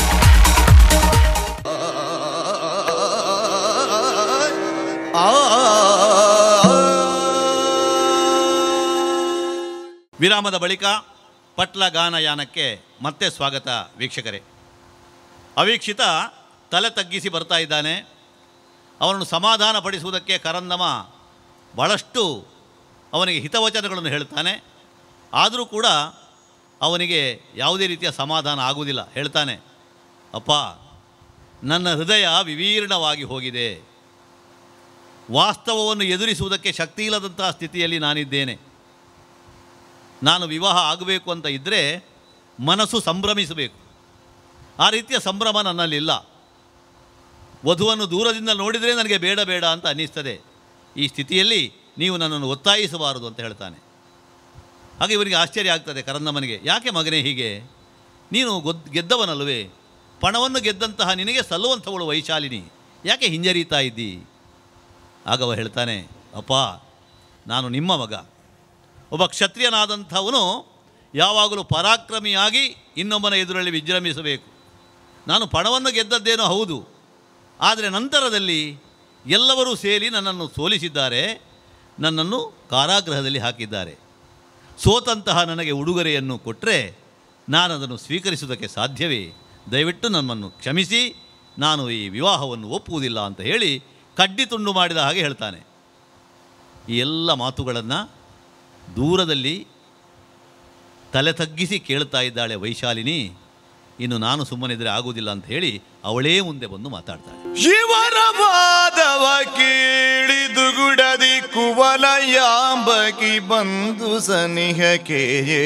ವಿರಾಮದ ಬಳಿಕ ಪಟ್ಲ ಗಾನ ಯಾನಕ್ಕೆ ಮತ್ತೆ ಸ್ವಾಗತ ವೀಕ್ಷಕರೇ ಅವೀಕ್ಷಿತ ತಲೆ ತಗ್ಗಿಸಿ ಬರ್ತಾ ಇದ್ದಾನೆ ಅವನನ್ನು ಸಮಾಧಾನ ಪಡಿಸುವುದಕ್ಕೆ ಕರಂದಮ ಬಹಳಷ್ಟು ಅವನಿಗೆ ಹಿತವಚನಗಳನ್ನು ಹೇಳ್ತಾನೆ ಆದರೂ ಕೂಡ ಅವನಿಗೆ ಯಾವುದೇ ರೀತಿಯ ಸಮಾಧಾನ ಆಗುವುದಿಲ್ಲ ಹೇಳ್ತಾನೆ ಅಪ್ಪ ನನ್ನ ಹೃದಯ ವಿವೀರ್ಣವಾಗಿ ಹೋಗಿದೆ ವಾಸ್ತವವನ್ನು ಎದುರಿಸುವುದಕ್ಕೆ ಶಕ್ತಿ ಇಲ್ಲದಂತಹ ಸ್ಥಿತಿಯಲ್ಲಿ ನಾನಿದ್ದೇನೆ ನಾನು ವಿವಾಹ ಆಗಬೇಕು ಅಂತ ಇದ್ದರೆ ಮನಸ್ಸು ಸಂಭ್ರಮಿಸಬೇಕು ಆ ರೀತಿಯ ಸಂಭ್ರಮ ನನ್ನಲ್ಲಿಲ್ಲ ವಧುವನ್ನು ದೂರದಿಂದ ನೋಡಿದರೆ ನನಗೆ ಬೇಡ ಬೇಡ ಅಂತ ಅನ್ನಿಸ್ತದೆ ಈ ಸ್ಥಿತಿಯಲ್ಲಿ ನೀವು ನನ್ನನ್ನು ಒತ್ತಾಯಿಸಬಾರದು ಅಂತ ಹೇಳ್ತಾನೆ ಹಾಗೆ ಇವರಿಗೆ ಆಶ್ಚರ್ಯ ಆಗ್ತದೆ ಕರಂದಮ್ಮನಿಗೆ ಯಾಕೆ ಮಗನೇ ಹೀಗೆ ನೀನು ಗೊದ್ ಗೆದ್ದವನಲ್ವೇ ಪಣವನ್ನು ಗೆದ್ದಂತಹ ನಿನಗೆ ಸಲ್ಲುವಂಥವಳು ವೈಶಾಲಿನಿ ಯಾಕೆ ಹಿಂಜರಿತಾ ಇದ್ದಿ ಆಗವ ಹೇಳ್ತಾನೆ ಅಪ್ಪ ನಾನು ನಿಮ್ಮ ಮಗ ಒಬ್ಬ ಕ್ಷತ್ರಿಯನಾದಂಥವನು ಯಾವಾಗಲೂ ಪರಾಕ್ರಮಿಯಾಗಿ ಇನ್ನೊಬ್ಬನ ಎದುರಲ್ಲಿ ವಿಜೃಂಭಿಸಬೇಕು ನಾನು ಪಣವನ್ನು ಗೆದ್ದದ್ದೇನೋ ಹೌದು ಆದರೆ ನಂತರದಲ್ಲಿ ಎಲ್ಲರೂ ಸೇರಿ ನನ್ನನ್ನು ಸೋಲಿಸಿದ್ದಾರೆ ನನ್ನನ್ನು ಕಾರಾಗೃಹದಲ್ಲಿ ಹಾಕಿದ್ದಾರೆ ಸೋತಂತಹ ನನಗೆ ಉಡುಗೊರೆಯನ್ನು ಕೊಟ್ಟರೆ ನಾನು ಅದನ್ನು ಸ್ವೀಕರಿಸುವುದಕ್ಕೆ ಸಾಧ್ಯವೇ ದಯವಿಟ್ಟು ನನ್ನನ್ನು ಕ್ಷಮಿಸಿ ನಾನು ಈ ವಿವಾಹವನ್ನು ಒಪ್ಪುವುದಿಲ್ಲ ಅಂತ ಹೇಳಿ ಕಡ್ಡಿ ತುಂಡು ಮಾಡಿದ ಹಾಗೆ ಹೇಳ್ತಾನೆ ಈ ಎಲ್ಲ ಮಾತುಗಳನ್ನು ದೂರದಲ್ಲಿ ತಲೆ ತಗ್ಗಿಸಿ ಕೇಳ್ತಾ ಇದ್ದಾಳೆ ವೈಶಾಲಿನಿ ಇನ್ನು ನಾನು ಸುಮ್ಮನಿದ್ರೆ ಆಗುವುದಿಲ್ಲ ಅಂತ ಹೇಳಿ ಅವಳೇ ಮುಂದೆ ಬಂದು ಮಾತಾಡ್ತಾಳೆ ಇವರ ವಾದವ ಕೇಳಿದು ಗುಡದಿ ಕುವಲಯಾಂಬಕಿ ಬಂದು ಸನಿಹಕ್ಕೆ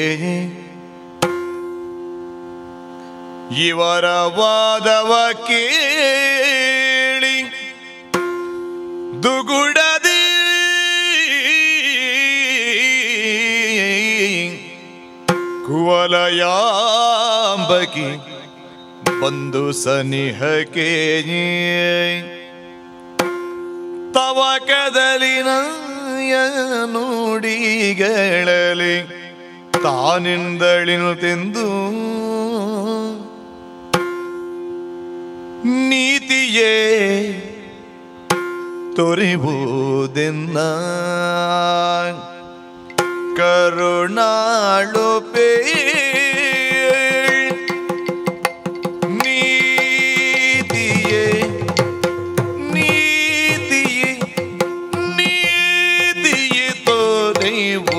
ಇವರ ವಾದವ ಕೇಳಿ ದುಗುಡದಿ ಕುವಲಯಾಂಬಕಿ ಬಂದು ಸನಿಹಕ್ಕೆ ತವ ಕದಲಿನ ನುಡಿಗಳಲಿ ತಾನಿಂದಳಿನುತೆಂದು ನೀತಿಯೇ ತೊರಿಬುದೆನ್ನ ಕರುಣಾಳು ಪೇ ನೀತಿಯೇ ನೀತಿಯೇ ನೀತಿಯೇ ತೊರೆಯುವುದೆನ್ನ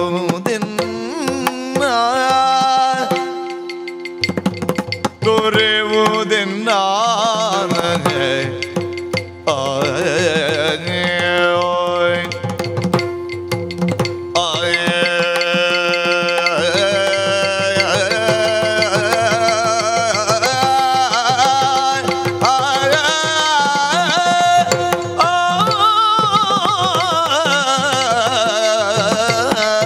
ತೊರೆಯುವುದೆನ್ನ ಆ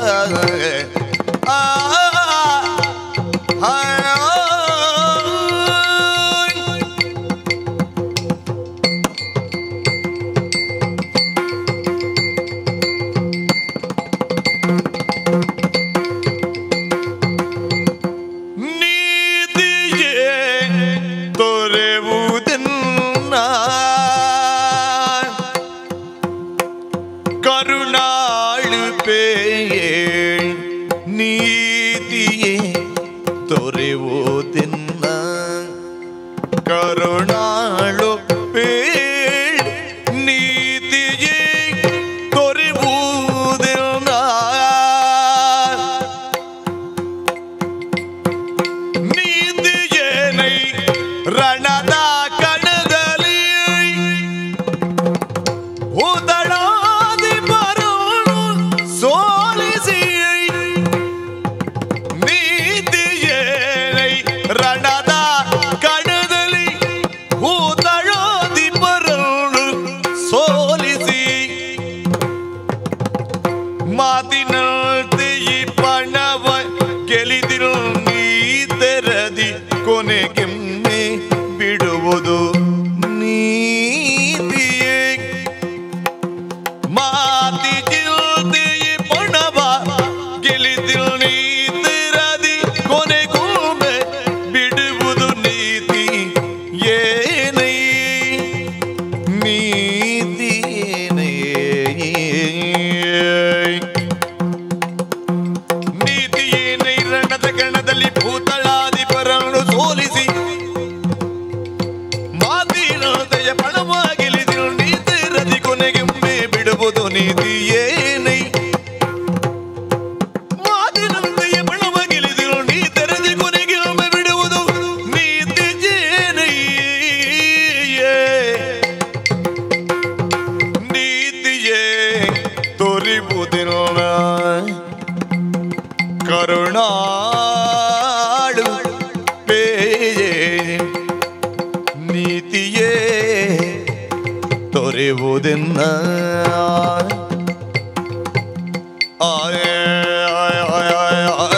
பேய் நீதியே தொறைவோதென்ன கருணாளு பேய் நீதியே தொறைவோதென்ன ನೀತಿಯೇನೈ ರಣದ ಕಣದಲ್ಲಿ ಉದಳಾದಿ ಬರೋಳು ಸೋಲಿಸಿ ನೀತಿಯೇನೈ ರಣದ ಕಣದಲ್ಲಿ ಉದಳಾದಿ ಬರೋಳು ಸೋಲಿಸಿ ಮಾತಿನಂತೆ ಈ ಪಣವ ಗೆಲಿದಿರು ನೀ ತೆರದಿ ಕೊನೆಗೆಮ್ಮೆ ಬಿಡುವುದು ನೀತಿಯೇ ಮಾತಿ ಜಿಲ್ದೆ ಈ ಪಣವ ಗೆಲಿದಿರು ನೀ ತೆರದಿ ಕೊನೆಗೊಮ್ಮೆ ಬಿಡುವುದು ನೀತಿ ಏನೈ ನೀತಿ ಏನೈ ನೀತಿಯೇನೈ ರಣದ ಗಣದಲ್ಲಿ ಭೂತಳಾದಿ ಪರನ್ನು ಸೋಲಿಸಿ ಮಾತಿನದಯ ಪಣವಾಗಿಲಿದಿರು ನೀತಿರದಿ ಕೊನೆಗೆಮ್ಮೆ ಬಿಡುವುದು ನೀತಿಯೇನೈ ಮಾತಿನದಯ ಪಣವಾಗಿಲಿದಿರು ನೀತಿರದಿ ಕೊನೆಗೆಮ್ಮೆ ಬಿಡುವುದು ನೀತಿ ಜೇನೈ ನೀತಿಯೇ ತೋರಿಬುದಿಲ್ಲ ಕರುಣಾಳು ಪೇಯೇ ನೀತಿಯೇ ತೊರೆಯುವುದೆನ್ನ ಆಯ ಆಯ ಆಯ ಆಯ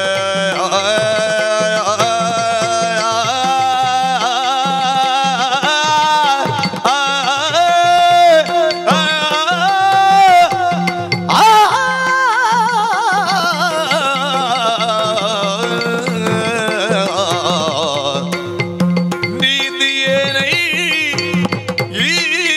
ನೀತಿಯೇನೈ ಈ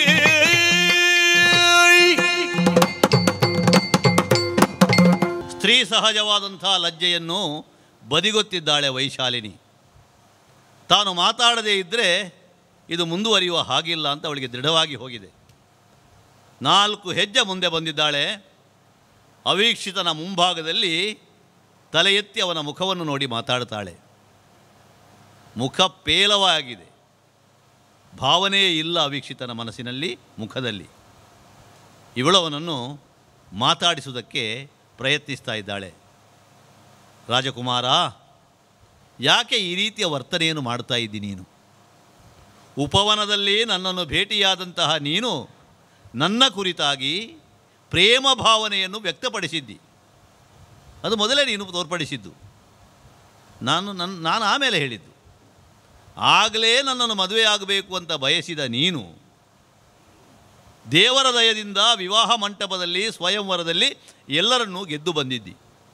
ಸ್ತ್ರೀ ಸಹಜವಾದಂಥ ಲಜ್ಜೆಯನ್ನು ಬದಿಗೊತ್ತಿದ್ದಾಳೆ ವೈಶಾಲಿನಿ ತಾನು ಮಾತಾಡದೇ ಇದ್ದರೆ ಇದು ಮುಂದುವರಿಯುವ ಹಾಗಿಲ್ಲ ಅಂತ ಅವಳಿಗೆ ದೃಢವಾಗಿ ಹೋಗಿದೆ ನಾಲ್ಕು ಹೆಜ್ಜೆ ಮುಂದೆ ಬಂದಿದ್ದಾಳೆ ಅವೀಕ್ಷಿತನ ಮುಂಭಾಗದಲ್ಲಿ ತಲೆ ಎತ್ತಿ ಅವನ ಮುಖವನ್ನು ನೋಡಿ ಮಾತಾಡ್ತಾಳೆ ಮುಖ ಪೇಲವಾಗಿದೆ ಭಾವನೆಯೇ ಇಲ್ಲ ಅವೀಕ್ಷಿತನ ಮನಸ್ಸಿನಲ್ಲಿ ಮುಖದಲ್ಲಿ ಇವಳು ಅವನನ್ನು ಮಾತಾಡಿಸುವುದಕ್ಕೆ ಪ್ರಯತ್ನಿಸ್ತಾ ಇದ್ದಾಳೆ ರಾಜಕುಮಾರ ಯಾಕೆ ಈ ರೀತಿಯ ವರ್ತನೆಯನ್ನು ಮಾಡ್ತಾ ಇದ್ದಿ ನೀನು ಉಪವನದಲ್ಲಿ ನನ್ನನ್ನು ಭೇಟಿಯಾದಂತಹ ನೀನು ನನ್ನ ಕುರಿತಾಗಿ ಪ್ರೇಮ ಭಾವನೆಯನ್ನು ವ್ಯಕ್ತಪಡಿಸಿದ್ದಿ ಅದು ಮೊದಲೇ ನೀನು ತೋರ್ಪಡಿಸಿದ್ದು ನಾನು ನನ್ನ ನಾನು ಆಮೇಲೆ ಹೇಳಿದ್ದು ಆಗಲೇ ನನ್ನನ್ನು ಮದುವೆ ಆಗಬೇಕು ಅಂತ ಬಯಸಿದ ನೀನು ದೇವರ ದಯದಿಂದ ವಿವಾಹ ಮಂಟಪದಲ್ಲಿ ಸ್ವಯಂವರದಲ್ಲಿ ಎಲ್ಲರನ್ನೂ ಗೆದ್ದು ಬಂದಿದ್ದಿ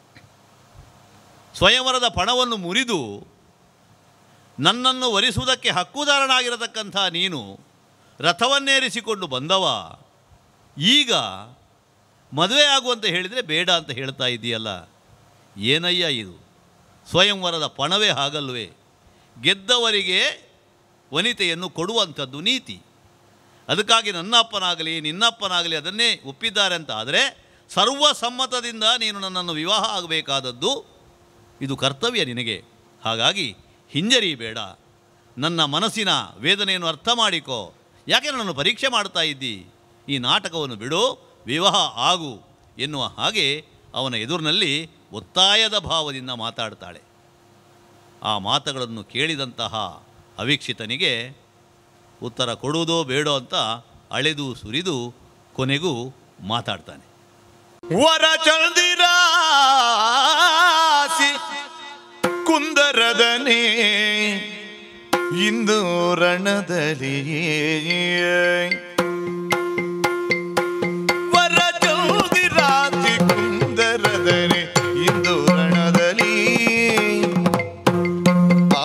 ಸ್ವಯಂವರದ ಪಣವನ್ನು ಮುರಿದು ನನ್ನನ್ನು ವರಿಸುವುದಕ್ಕೆ ಹಕ್ಕುದಾರನಾಗಿರತಕ್ಕಂಥ ನೀನು ರಥವನ್ನೇರಿಸಿಕೊಂಡು ಬಂದವ ಈಗ ಮದುವೆ ಆಗುವಂತ ಹೇಳಿದರೆ ಬೇಡ ಅಂತ ಹೇಳ್ತಾ ಇದ್ದೀಯಲ್ಲ ಏನಯ್ಯ ಇದು ಸ್ವಯಂವರದ ಪಣವೇ ಹಾಗಲ್ವೇ ಗೆದ್ದವರಿಗೆ ವನಿತೆಯನ್ನು ಕೊಡುವಂಥದ್ದು ನೀತಿ ಅದಕ್ಕಾಗಿ ನನ್ನ ಅಪ್ಪನಾಗಲಿ ನಿನ್ನಪ್ಪನಾಗಲಿ ಅದನ್ನೇ ಒಪ್ಪಿದ್ದಾರೆ ಅಂತ ಆದರೆ ಸರ್ವಸಮ್ಮತದಿಂದ ನೀನು ನನ್ನನ್ನು ವಿವಾಹ ಆಗಬೇಕಾದದ್ದು ಇದು ಕರ್ತವ್ಯ ನಿನಗೆ ಹಾಗಾಗಿ ಹಿಂಜರಿಬೇಡ ನನ್ನ ಮನಸ್ಸಿನ ವೇದನೆಯನ್ನು ಅರ್ಥ ಮಾಡಿಕೋ ಯಾಕೆ ನನ್ನನ್ನು ಪರೀಕ್ಷೆ ಮಾಡ್ತಾ ಇದ್ದಿ ಈ ನಾಟಕವನ್ನು ಬಿಡು ವಿವಾಹ ಆಗು ಎನ್ನುವ ಹಾಗೆ ಅವನ ಎದುರಿನಲ್ಲಿ ಒತ್ತಾಯದ ಭಾವದಿಂದ ಮಾತಾಡ್ತಾಳೆ ಆ ಮಾತುಗಳನ್ನು ಕೇಳಿದಂತಹ ಅವೀಕ್ಷಿತನಿಗೆ ಉತ್ತರ ಕೊಡುವುದೋ ಬೇಡೋ ಅಂತ ಅಳೆದು ಸುರಿದು ಕೊನೆಗೂ ಮಾತಾಡ್ತಾನೆ ವರ ಚಂದಿರಾಸಿ ಕುಂದರದನೆ ಇಂದು ರಣದಲ್ಲಿ ವರ ಚಂದಿರಾಸಿ ಕುಂದರದನೆ ಇಂದು ರಣದಲ್ಲಿ ಆ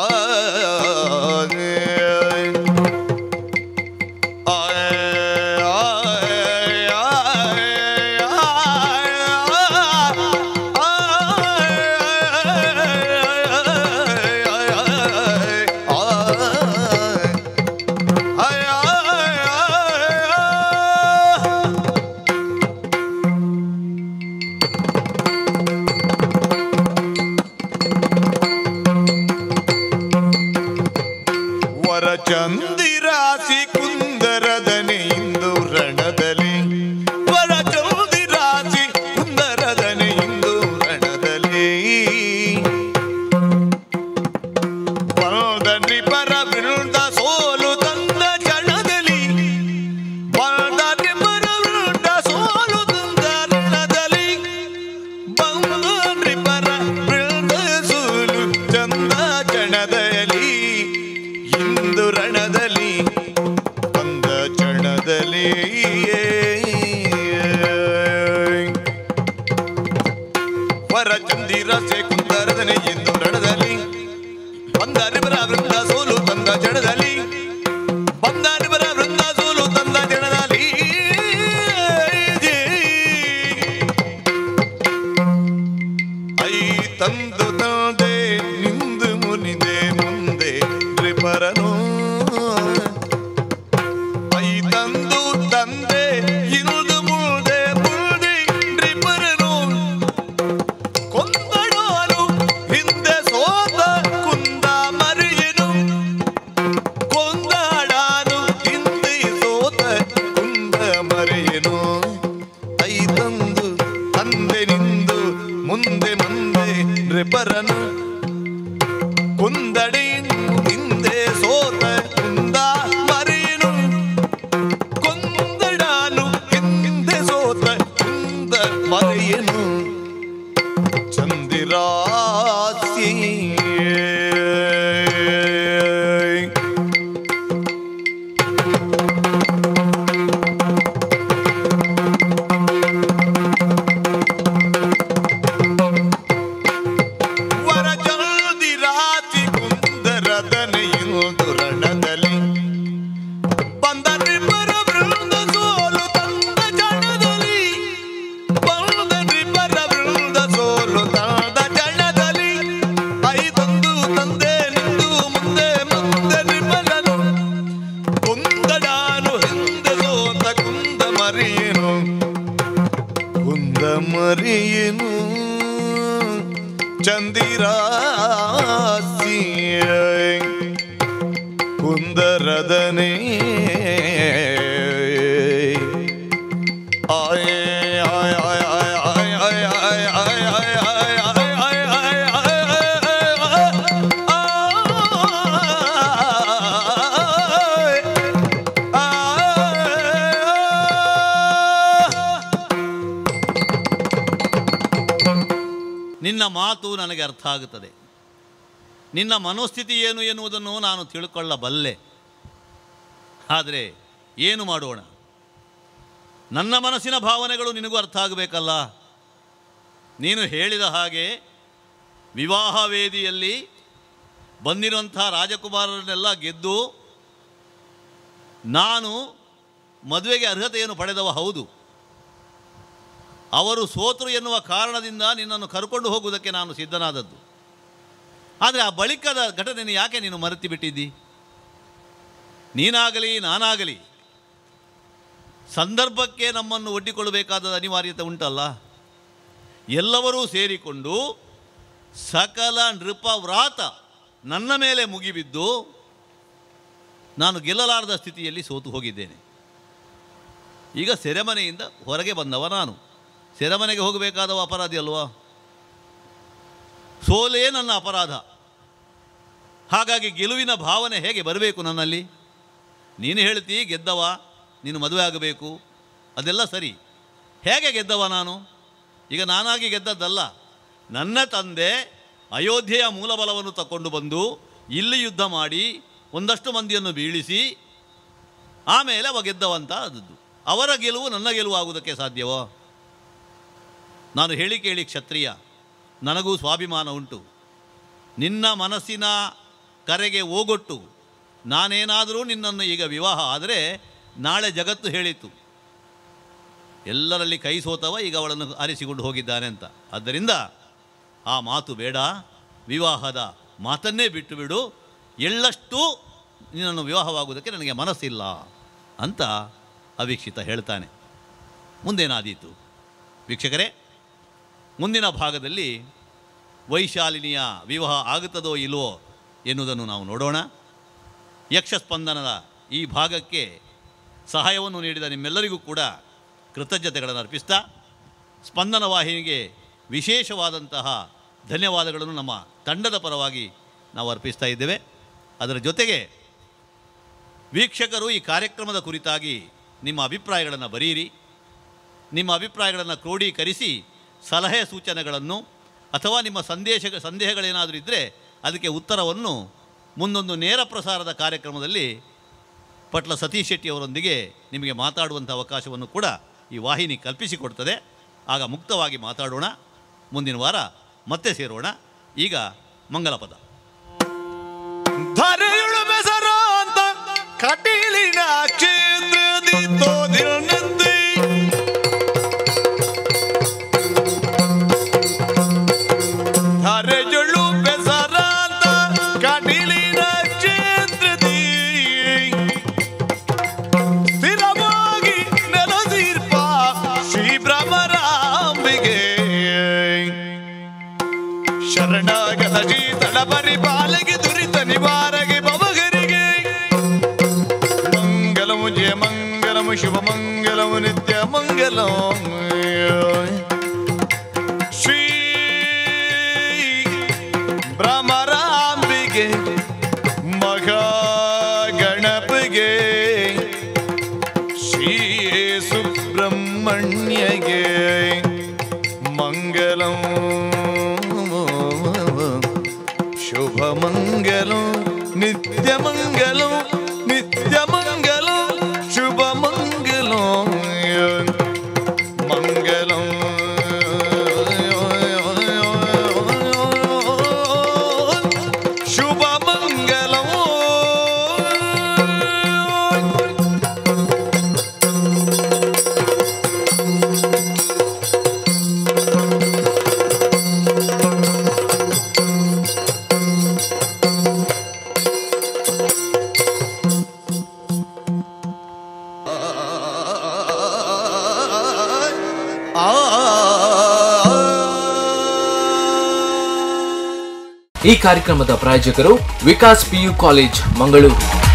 ವರ ಚಂದಿರಸೆ ಕುಂದರದನೆ ಎಂದು ರಣದಲ್ಲಿ ಬಂದರಿಬರ ವೃಂದ ಸೋಲು ತಂದ ಜಡದಲ್ಲಿ ಬಂದರಿಬರ ವೃಂದ ಸೋಲು ತಂದ ಜಡದಲ್ಲಿ ಐ ತಂದು ತಂದೆ ನಿಂದು ಮುನಿದೆ ಮುಂದೆ ತ್ರಿಪರನು ಐ ತಂದು ತಂದೆ ಇರುದು ಮುಂದೆ ಮುಂದೆ ತ್ರಿಪರನು ಕೊಂದಡಾಲು ಹಿಂದೆ ಸೋತ ಕುಂದ ಮರಿಯನು ಕೊಂದಡಾಲು ಹಿಂದೆ ಸೋತ ಕುಂದ ಮರೆಯನು ಐದಂದು ತಂದೆ ನಿಂದು ಮುಂದೆ ಮುಂದೆ ರೆಪರನು ಕುಂದಡಿ ಹಿಂದೆ ಸೋತ ಕುಂದ ಮರೆಯನು ಕೊಂದಡಾಲು ಹಿಂದೆ ಸೋತ ಕುಂದ ಮರೆಯನು ಚಂದಿರಾಸಿ ವರ ಚಂದಿರಾಸಿ ಕುಂದರದನೆಯುವುದು ರಣದಲ್ಲಿ ಬಂದರಿಬ್ಬರ ವೃಂದ ಸೋಲು ತಂದ ಜಣದಲ್ಲಿ ಬಂದರಿಬ್ಬರ ವೃಂದ ಸೋಲು ತಂದ ಜಣದಲ್ಲಿ ಐದೊಂದು ತಂದೆ ನಿಂದು ಮುಂದೆ ಮುಂದೆ ನಿಬ್ಬರನು ಕುಂದಡಾನು ಹಿಂದೆ ಸೋತ ಕುಂದ ಮರಿಯನು ಕುಂದ ಮರಿಯನು ಚಂದಿರಾಸಿ ಕುಂದರದನೆ ಆಯ್ ಆಯ್ ಆಯ್ ಆಯ್ ಆಯ್ ಆಯ್ ಆಯ್ ಆಯ್ ಆಯ್ ಆಯ್ ಆಯ್ ಆಯ್ ಆಯ್ ನಿನ್ನ ಮಾತು ನನಗೆ ಅರ್ಥ ಆಗುತ್ತದೆ ನಿನ್ನ ಮನೋಸ್ಥಿತಿ ಏನು ಎನ್ನುವುದನ್ನು ನಾನು ತಿಳ್ಕೊಳ್ಳಬಲ್ಲೆ ಆದರೆ ಏನು ಮಾಡೋಣ ನನ್ನ ಮನಸ್ಸಿನ ಭಾವನೆಗಳು ನಿನಗೂ ಅರ್ಥ ಆಗಬೇಕಲ್ಲ ನೀನು ಹೇಳಿದ ಹಾಗೆ ವಿವಾಹ ವೇದಿಯಲ್ಲಿ ಬಂದಿರುವಂಥ ರಾಜಕುಮಾರರನ್ನೆಲ್ಲ ಗೆದ್ದು ನಾನು ಮದುವೆಗೆ ಅರ್ಹತೆಯನ್ನು ಪಡೆದವ ಹೌದು ಅವರು ಸೋತರು ಎನ್ನುವ ಕಾರಣದಿಂದ ನಿನ್ನನ್ನು ಕರ್ಕೊಂಡು ಹೋಗುವುದಕ್ಕೆ ನಾನು ಸಿದ್ಧನಾದದ್ದು ಆದರೆ ಆ ಬಳಿಕದ ಘಟನೆಯನ್ನು ಯಾಕೆ ನೀನು ಮರೆತು ಬಿಟ್ಟಿದ್ದಿ ನೀನಾಗಲಿ ನಾನಾಗಲಿ ಸಂದರ್ಭಕ್ಕೆ ನಮ್ಮನ್ನು ಒಡ್ಡಿಕೊಳ್ಳಬೇಕಾದ ಅನಿವಾರ್ಯತೆ ಉಂಟಲ್ಲ ಎಲ್ಲವರೂ ಸೇರಿಕೊಂಡು ಸಕಲ ನೃಪವ್ರಾತ ನನ್ನ ಮೇಲೆ ಮುಗಿಬಿದ್ದು ನಾನು ಗೆಲ್ಲಲಾರದ ಸ್ಥಿತಿಯಲ್ಲಿ ಸೋತು ಹೋಗಿದ್ದೇನೆ ಈಗ ಸೆರೆಮನೆಯಿಂದ ಹೊರಗೆ ಬಂದವ ನಾನು ಸೆರೆಮನೆಗೆ ಹೋಗಬೇಕಾದವ ಅಪರಾಧಿ ಅಲ್ವಾ ಸೋಲೇ ನನ್ನ ಅಪರಾಧ ಹಾಗಾಗಿ ಗೆಲುವಿನ ಭಾವನೆ ಹೇಗೆ ಬರಬೇಕು ನನ್ನಲ್ಲಿ ನೀನು ಹೇಳ್ತಿ ಗೆದ್ದವ ನೀನು ಮದುವೆ ಆಗಬೇಕು ಅದೆಲ್ಲ ಸರಿ ಹೇಗೆ ಗೆದ್ದವ ನಾನು ಈಗ ನಾನಾಗಿ ಗೆದ್ದದ್ದಲ್ಲ ನನ್ನ ತಂದೆ ಅಯೋಧ್ಯೆಯ ಮೂಲಬಲವನ್ನು ತಕೊಂಡು ಬಂದು ಇಲ್ಲಿ ಯುದ್ಧ ಮಾಡಿ ಒಂದಷ್ಟು ಮಂದಿಯನ್ನು ಬೀಳಿಸಿ ಆಮೇಲೆ ಅವ ಗೆದ್ದವಂತ ಆದದ್ದು ಅವರ ಗೆಲುವು ನನ್ನ ಗೆಲುವು ಆಗುವುದಕ್ಕೆ ಸಾಧ್ಯವೋ ನಾನು ಹೇಳಿ ಕೇಳಿ ಕ್ಷತ್ರಿಯ ನನಗೂ ಸ್ವಾಭಿಮಾನ ಉಂಟು ನಿನ್ನ ಮನಸ್ಸಿನ ಕರೆಗೆ ಓಗೊಟ್ಟು ನಾನೇನಾದರೂ ನಿನ್ನನ್ನು ಈಗ ವಿವಾಹ ಆದರೆ ನಾಳೆ ಜಗತ್ತು ಹೇಳಿತು ಎಲ್ಲರಲ್ಲಿ ಕೈ ಸೋತವ ಈಗ ಅವಳನ್ನು ಆರಿಸಿಕೊಂಡು ಹೋಗಿದ್ದಾನೆ ಅಂತ ಆದ್ದರಿಂದ ಆ ಮಾತು ಬೇಡ ವಿವಾಹದ ಮಾತನ್ನೇ ಬಿಟ್ಟು ಬಿಡು ಎಳ್ಳಷ್ಟು ನಿನ್ನನ್ನು ವಿವಾಹವಾಗುವುದಕ್ಕೆ ನನಗೆ ಮನಸ್ಸಿಲ್ಲ ಅಂತ ಅವೀಕ್ಷಿತ ಹೇಳ್ತಾನೆ ಮುಂದೇನಾದೀತು ವೀಕ್ಷಕರೇ ಮುಂದಿನ ಭಾಗದಲ್ಲಿ ವೈಶಾಲಿನಿಯ ವಿವಾಹ ಆಗುತ್ತದೋ ಇಲ್ವೋ ಎನ್ನುವುದನ್ನು ನಾವು ನೋಡೋಣ ಯಕ್ಷಸ್ಪಂದನದ ಈ ಭಾಗಕ್ಕೆ ಸಹಾಯವನ್ನು ನೀಡಿದ ನಿಮ್ಮೆಲ್ಲರಿಗೂ ಕೂಡ ಕೃತಜ್ಞತೆಗಳನ್ನು ಅರ್ಪಿಸ್ತಾ ಸ್ಪಂದನ ವಾಹಿನಿಗೆ ವಿಶೇಷವಾದಂತಹ ಧನ್ಯವಾದಗಳನ್ನು ನಮ್ಮ ತಂಡದ ಪರವಾಗಿ ನಾವು ಅರ್ಪಿಸ್ತಾ ಇದ್ದೇವೆ ಅದರ ಜೊತೆಗೆ ವೀಕ್ಷಕರು ಈ ಕಾರ್ಯಕ್ರಮದ ಕುರಿತಾಗಿ ನಿಮ್ಮ ಅಭಿಪ್ರಾಯಗಳನ್ನು ಬರೆಯಿರಿ ನಿಮ್ಮ ಅಭಿಪ್ರಾಯಗಳನ್ನು ಕ್ರೋಢೀಕರಿಸಿ ಸಲಹೆ ಸೂಚನೆಗಳನ್ನು ಅಥವಾ ನಿಮ್ಮ ಸಂದೇಶ ಸಂದೇಹಗಳೇನಾದರೂ ಇದ್ದರೆ ಅದಕ್ಕೆ ಉತ್ತರವನ್ನು ಮುಂದೊಂದು ನೇರ ಪ್ರಸಾರದ ಕಾರ್ಯಕ್ರಮದಲ್ಲಿ ಪಟ್ಲ ಸತೀಶ್ ಶೆಟ್ಟಿ ಅವರೊಂದಿಗೆ ನಿಮಗೆ ಮಾತಾಡುವಂಥ ಅವಕಾಶವನ್ನು ಕೂಡ ಈ ವಾಹಿನಿ ಕಲ್ಪಿಸಿಕೊಡ್ತದೆ ಆಗ ಮುಕ್ತವಾಗಿ ಮಾತಾಡೋಣ ಮುಂದಿನ ವಾರ ಮತ್ತೆ ಸೇರೋಣ ಈಗ ಮಂಗಲ ಪದ ಧರೆಯುಳು ಬೆಸರಾಂತ ಕಟೀಲಿನ ಕ್ಷೇತ್ರದಿ ತೋದಿರನಂತೆ ಧರೆಯುಳು ಬೆಸರಾಂತ ಕಟೀಲಿನ ಕ್ಷೇತ್ರದಿ ಸ್ಥಿರವಾಗಿ ನೆಲಸಿರ್ಪ ಶ್ರೀ ಭ್ರಮರಾಂಬಿಗೆ ಶರಣಾಗತ ಶೀತಳ ಪರಿಪಾಲಗೆ ದುರಿತ ನಿವಾರಗೆ ಭವಗರಿಗೆ ಮಂಗಲಮು ಜಯ ಮಂಗಲಮು ಶುಭ ಮಂಗಲಮು ನಿತ್ಯ ಮಂಗಲಂ ಶ್ರೀ ಭ್ರಮರಾಂಬಿಗೆ ಮಗಾ ಗಣಪಗೆ ಶ್ರೀ ಸುಬ್ರಹ್ಮಣ್ಯಗೆ ಮಂಗಲಂ ಶುಭಮಂಗಲಂ ನಿತ್ಯಮಂಗಲಂ ನಿತ್ಯಮಂಗಲಂ ಶುಭಮಂಗಲಂ ಮಂಗಲಂ ಶುಭಮಂಗಲಂ ಈ ಕಾರ್ಯಕ್ರಮದ ಪ್ರಾಯೋಜಕರು ವಿಕಾಸ್ ಪಿಯು ಕಾಲೇಜ್ ಮಂಗಳೂರು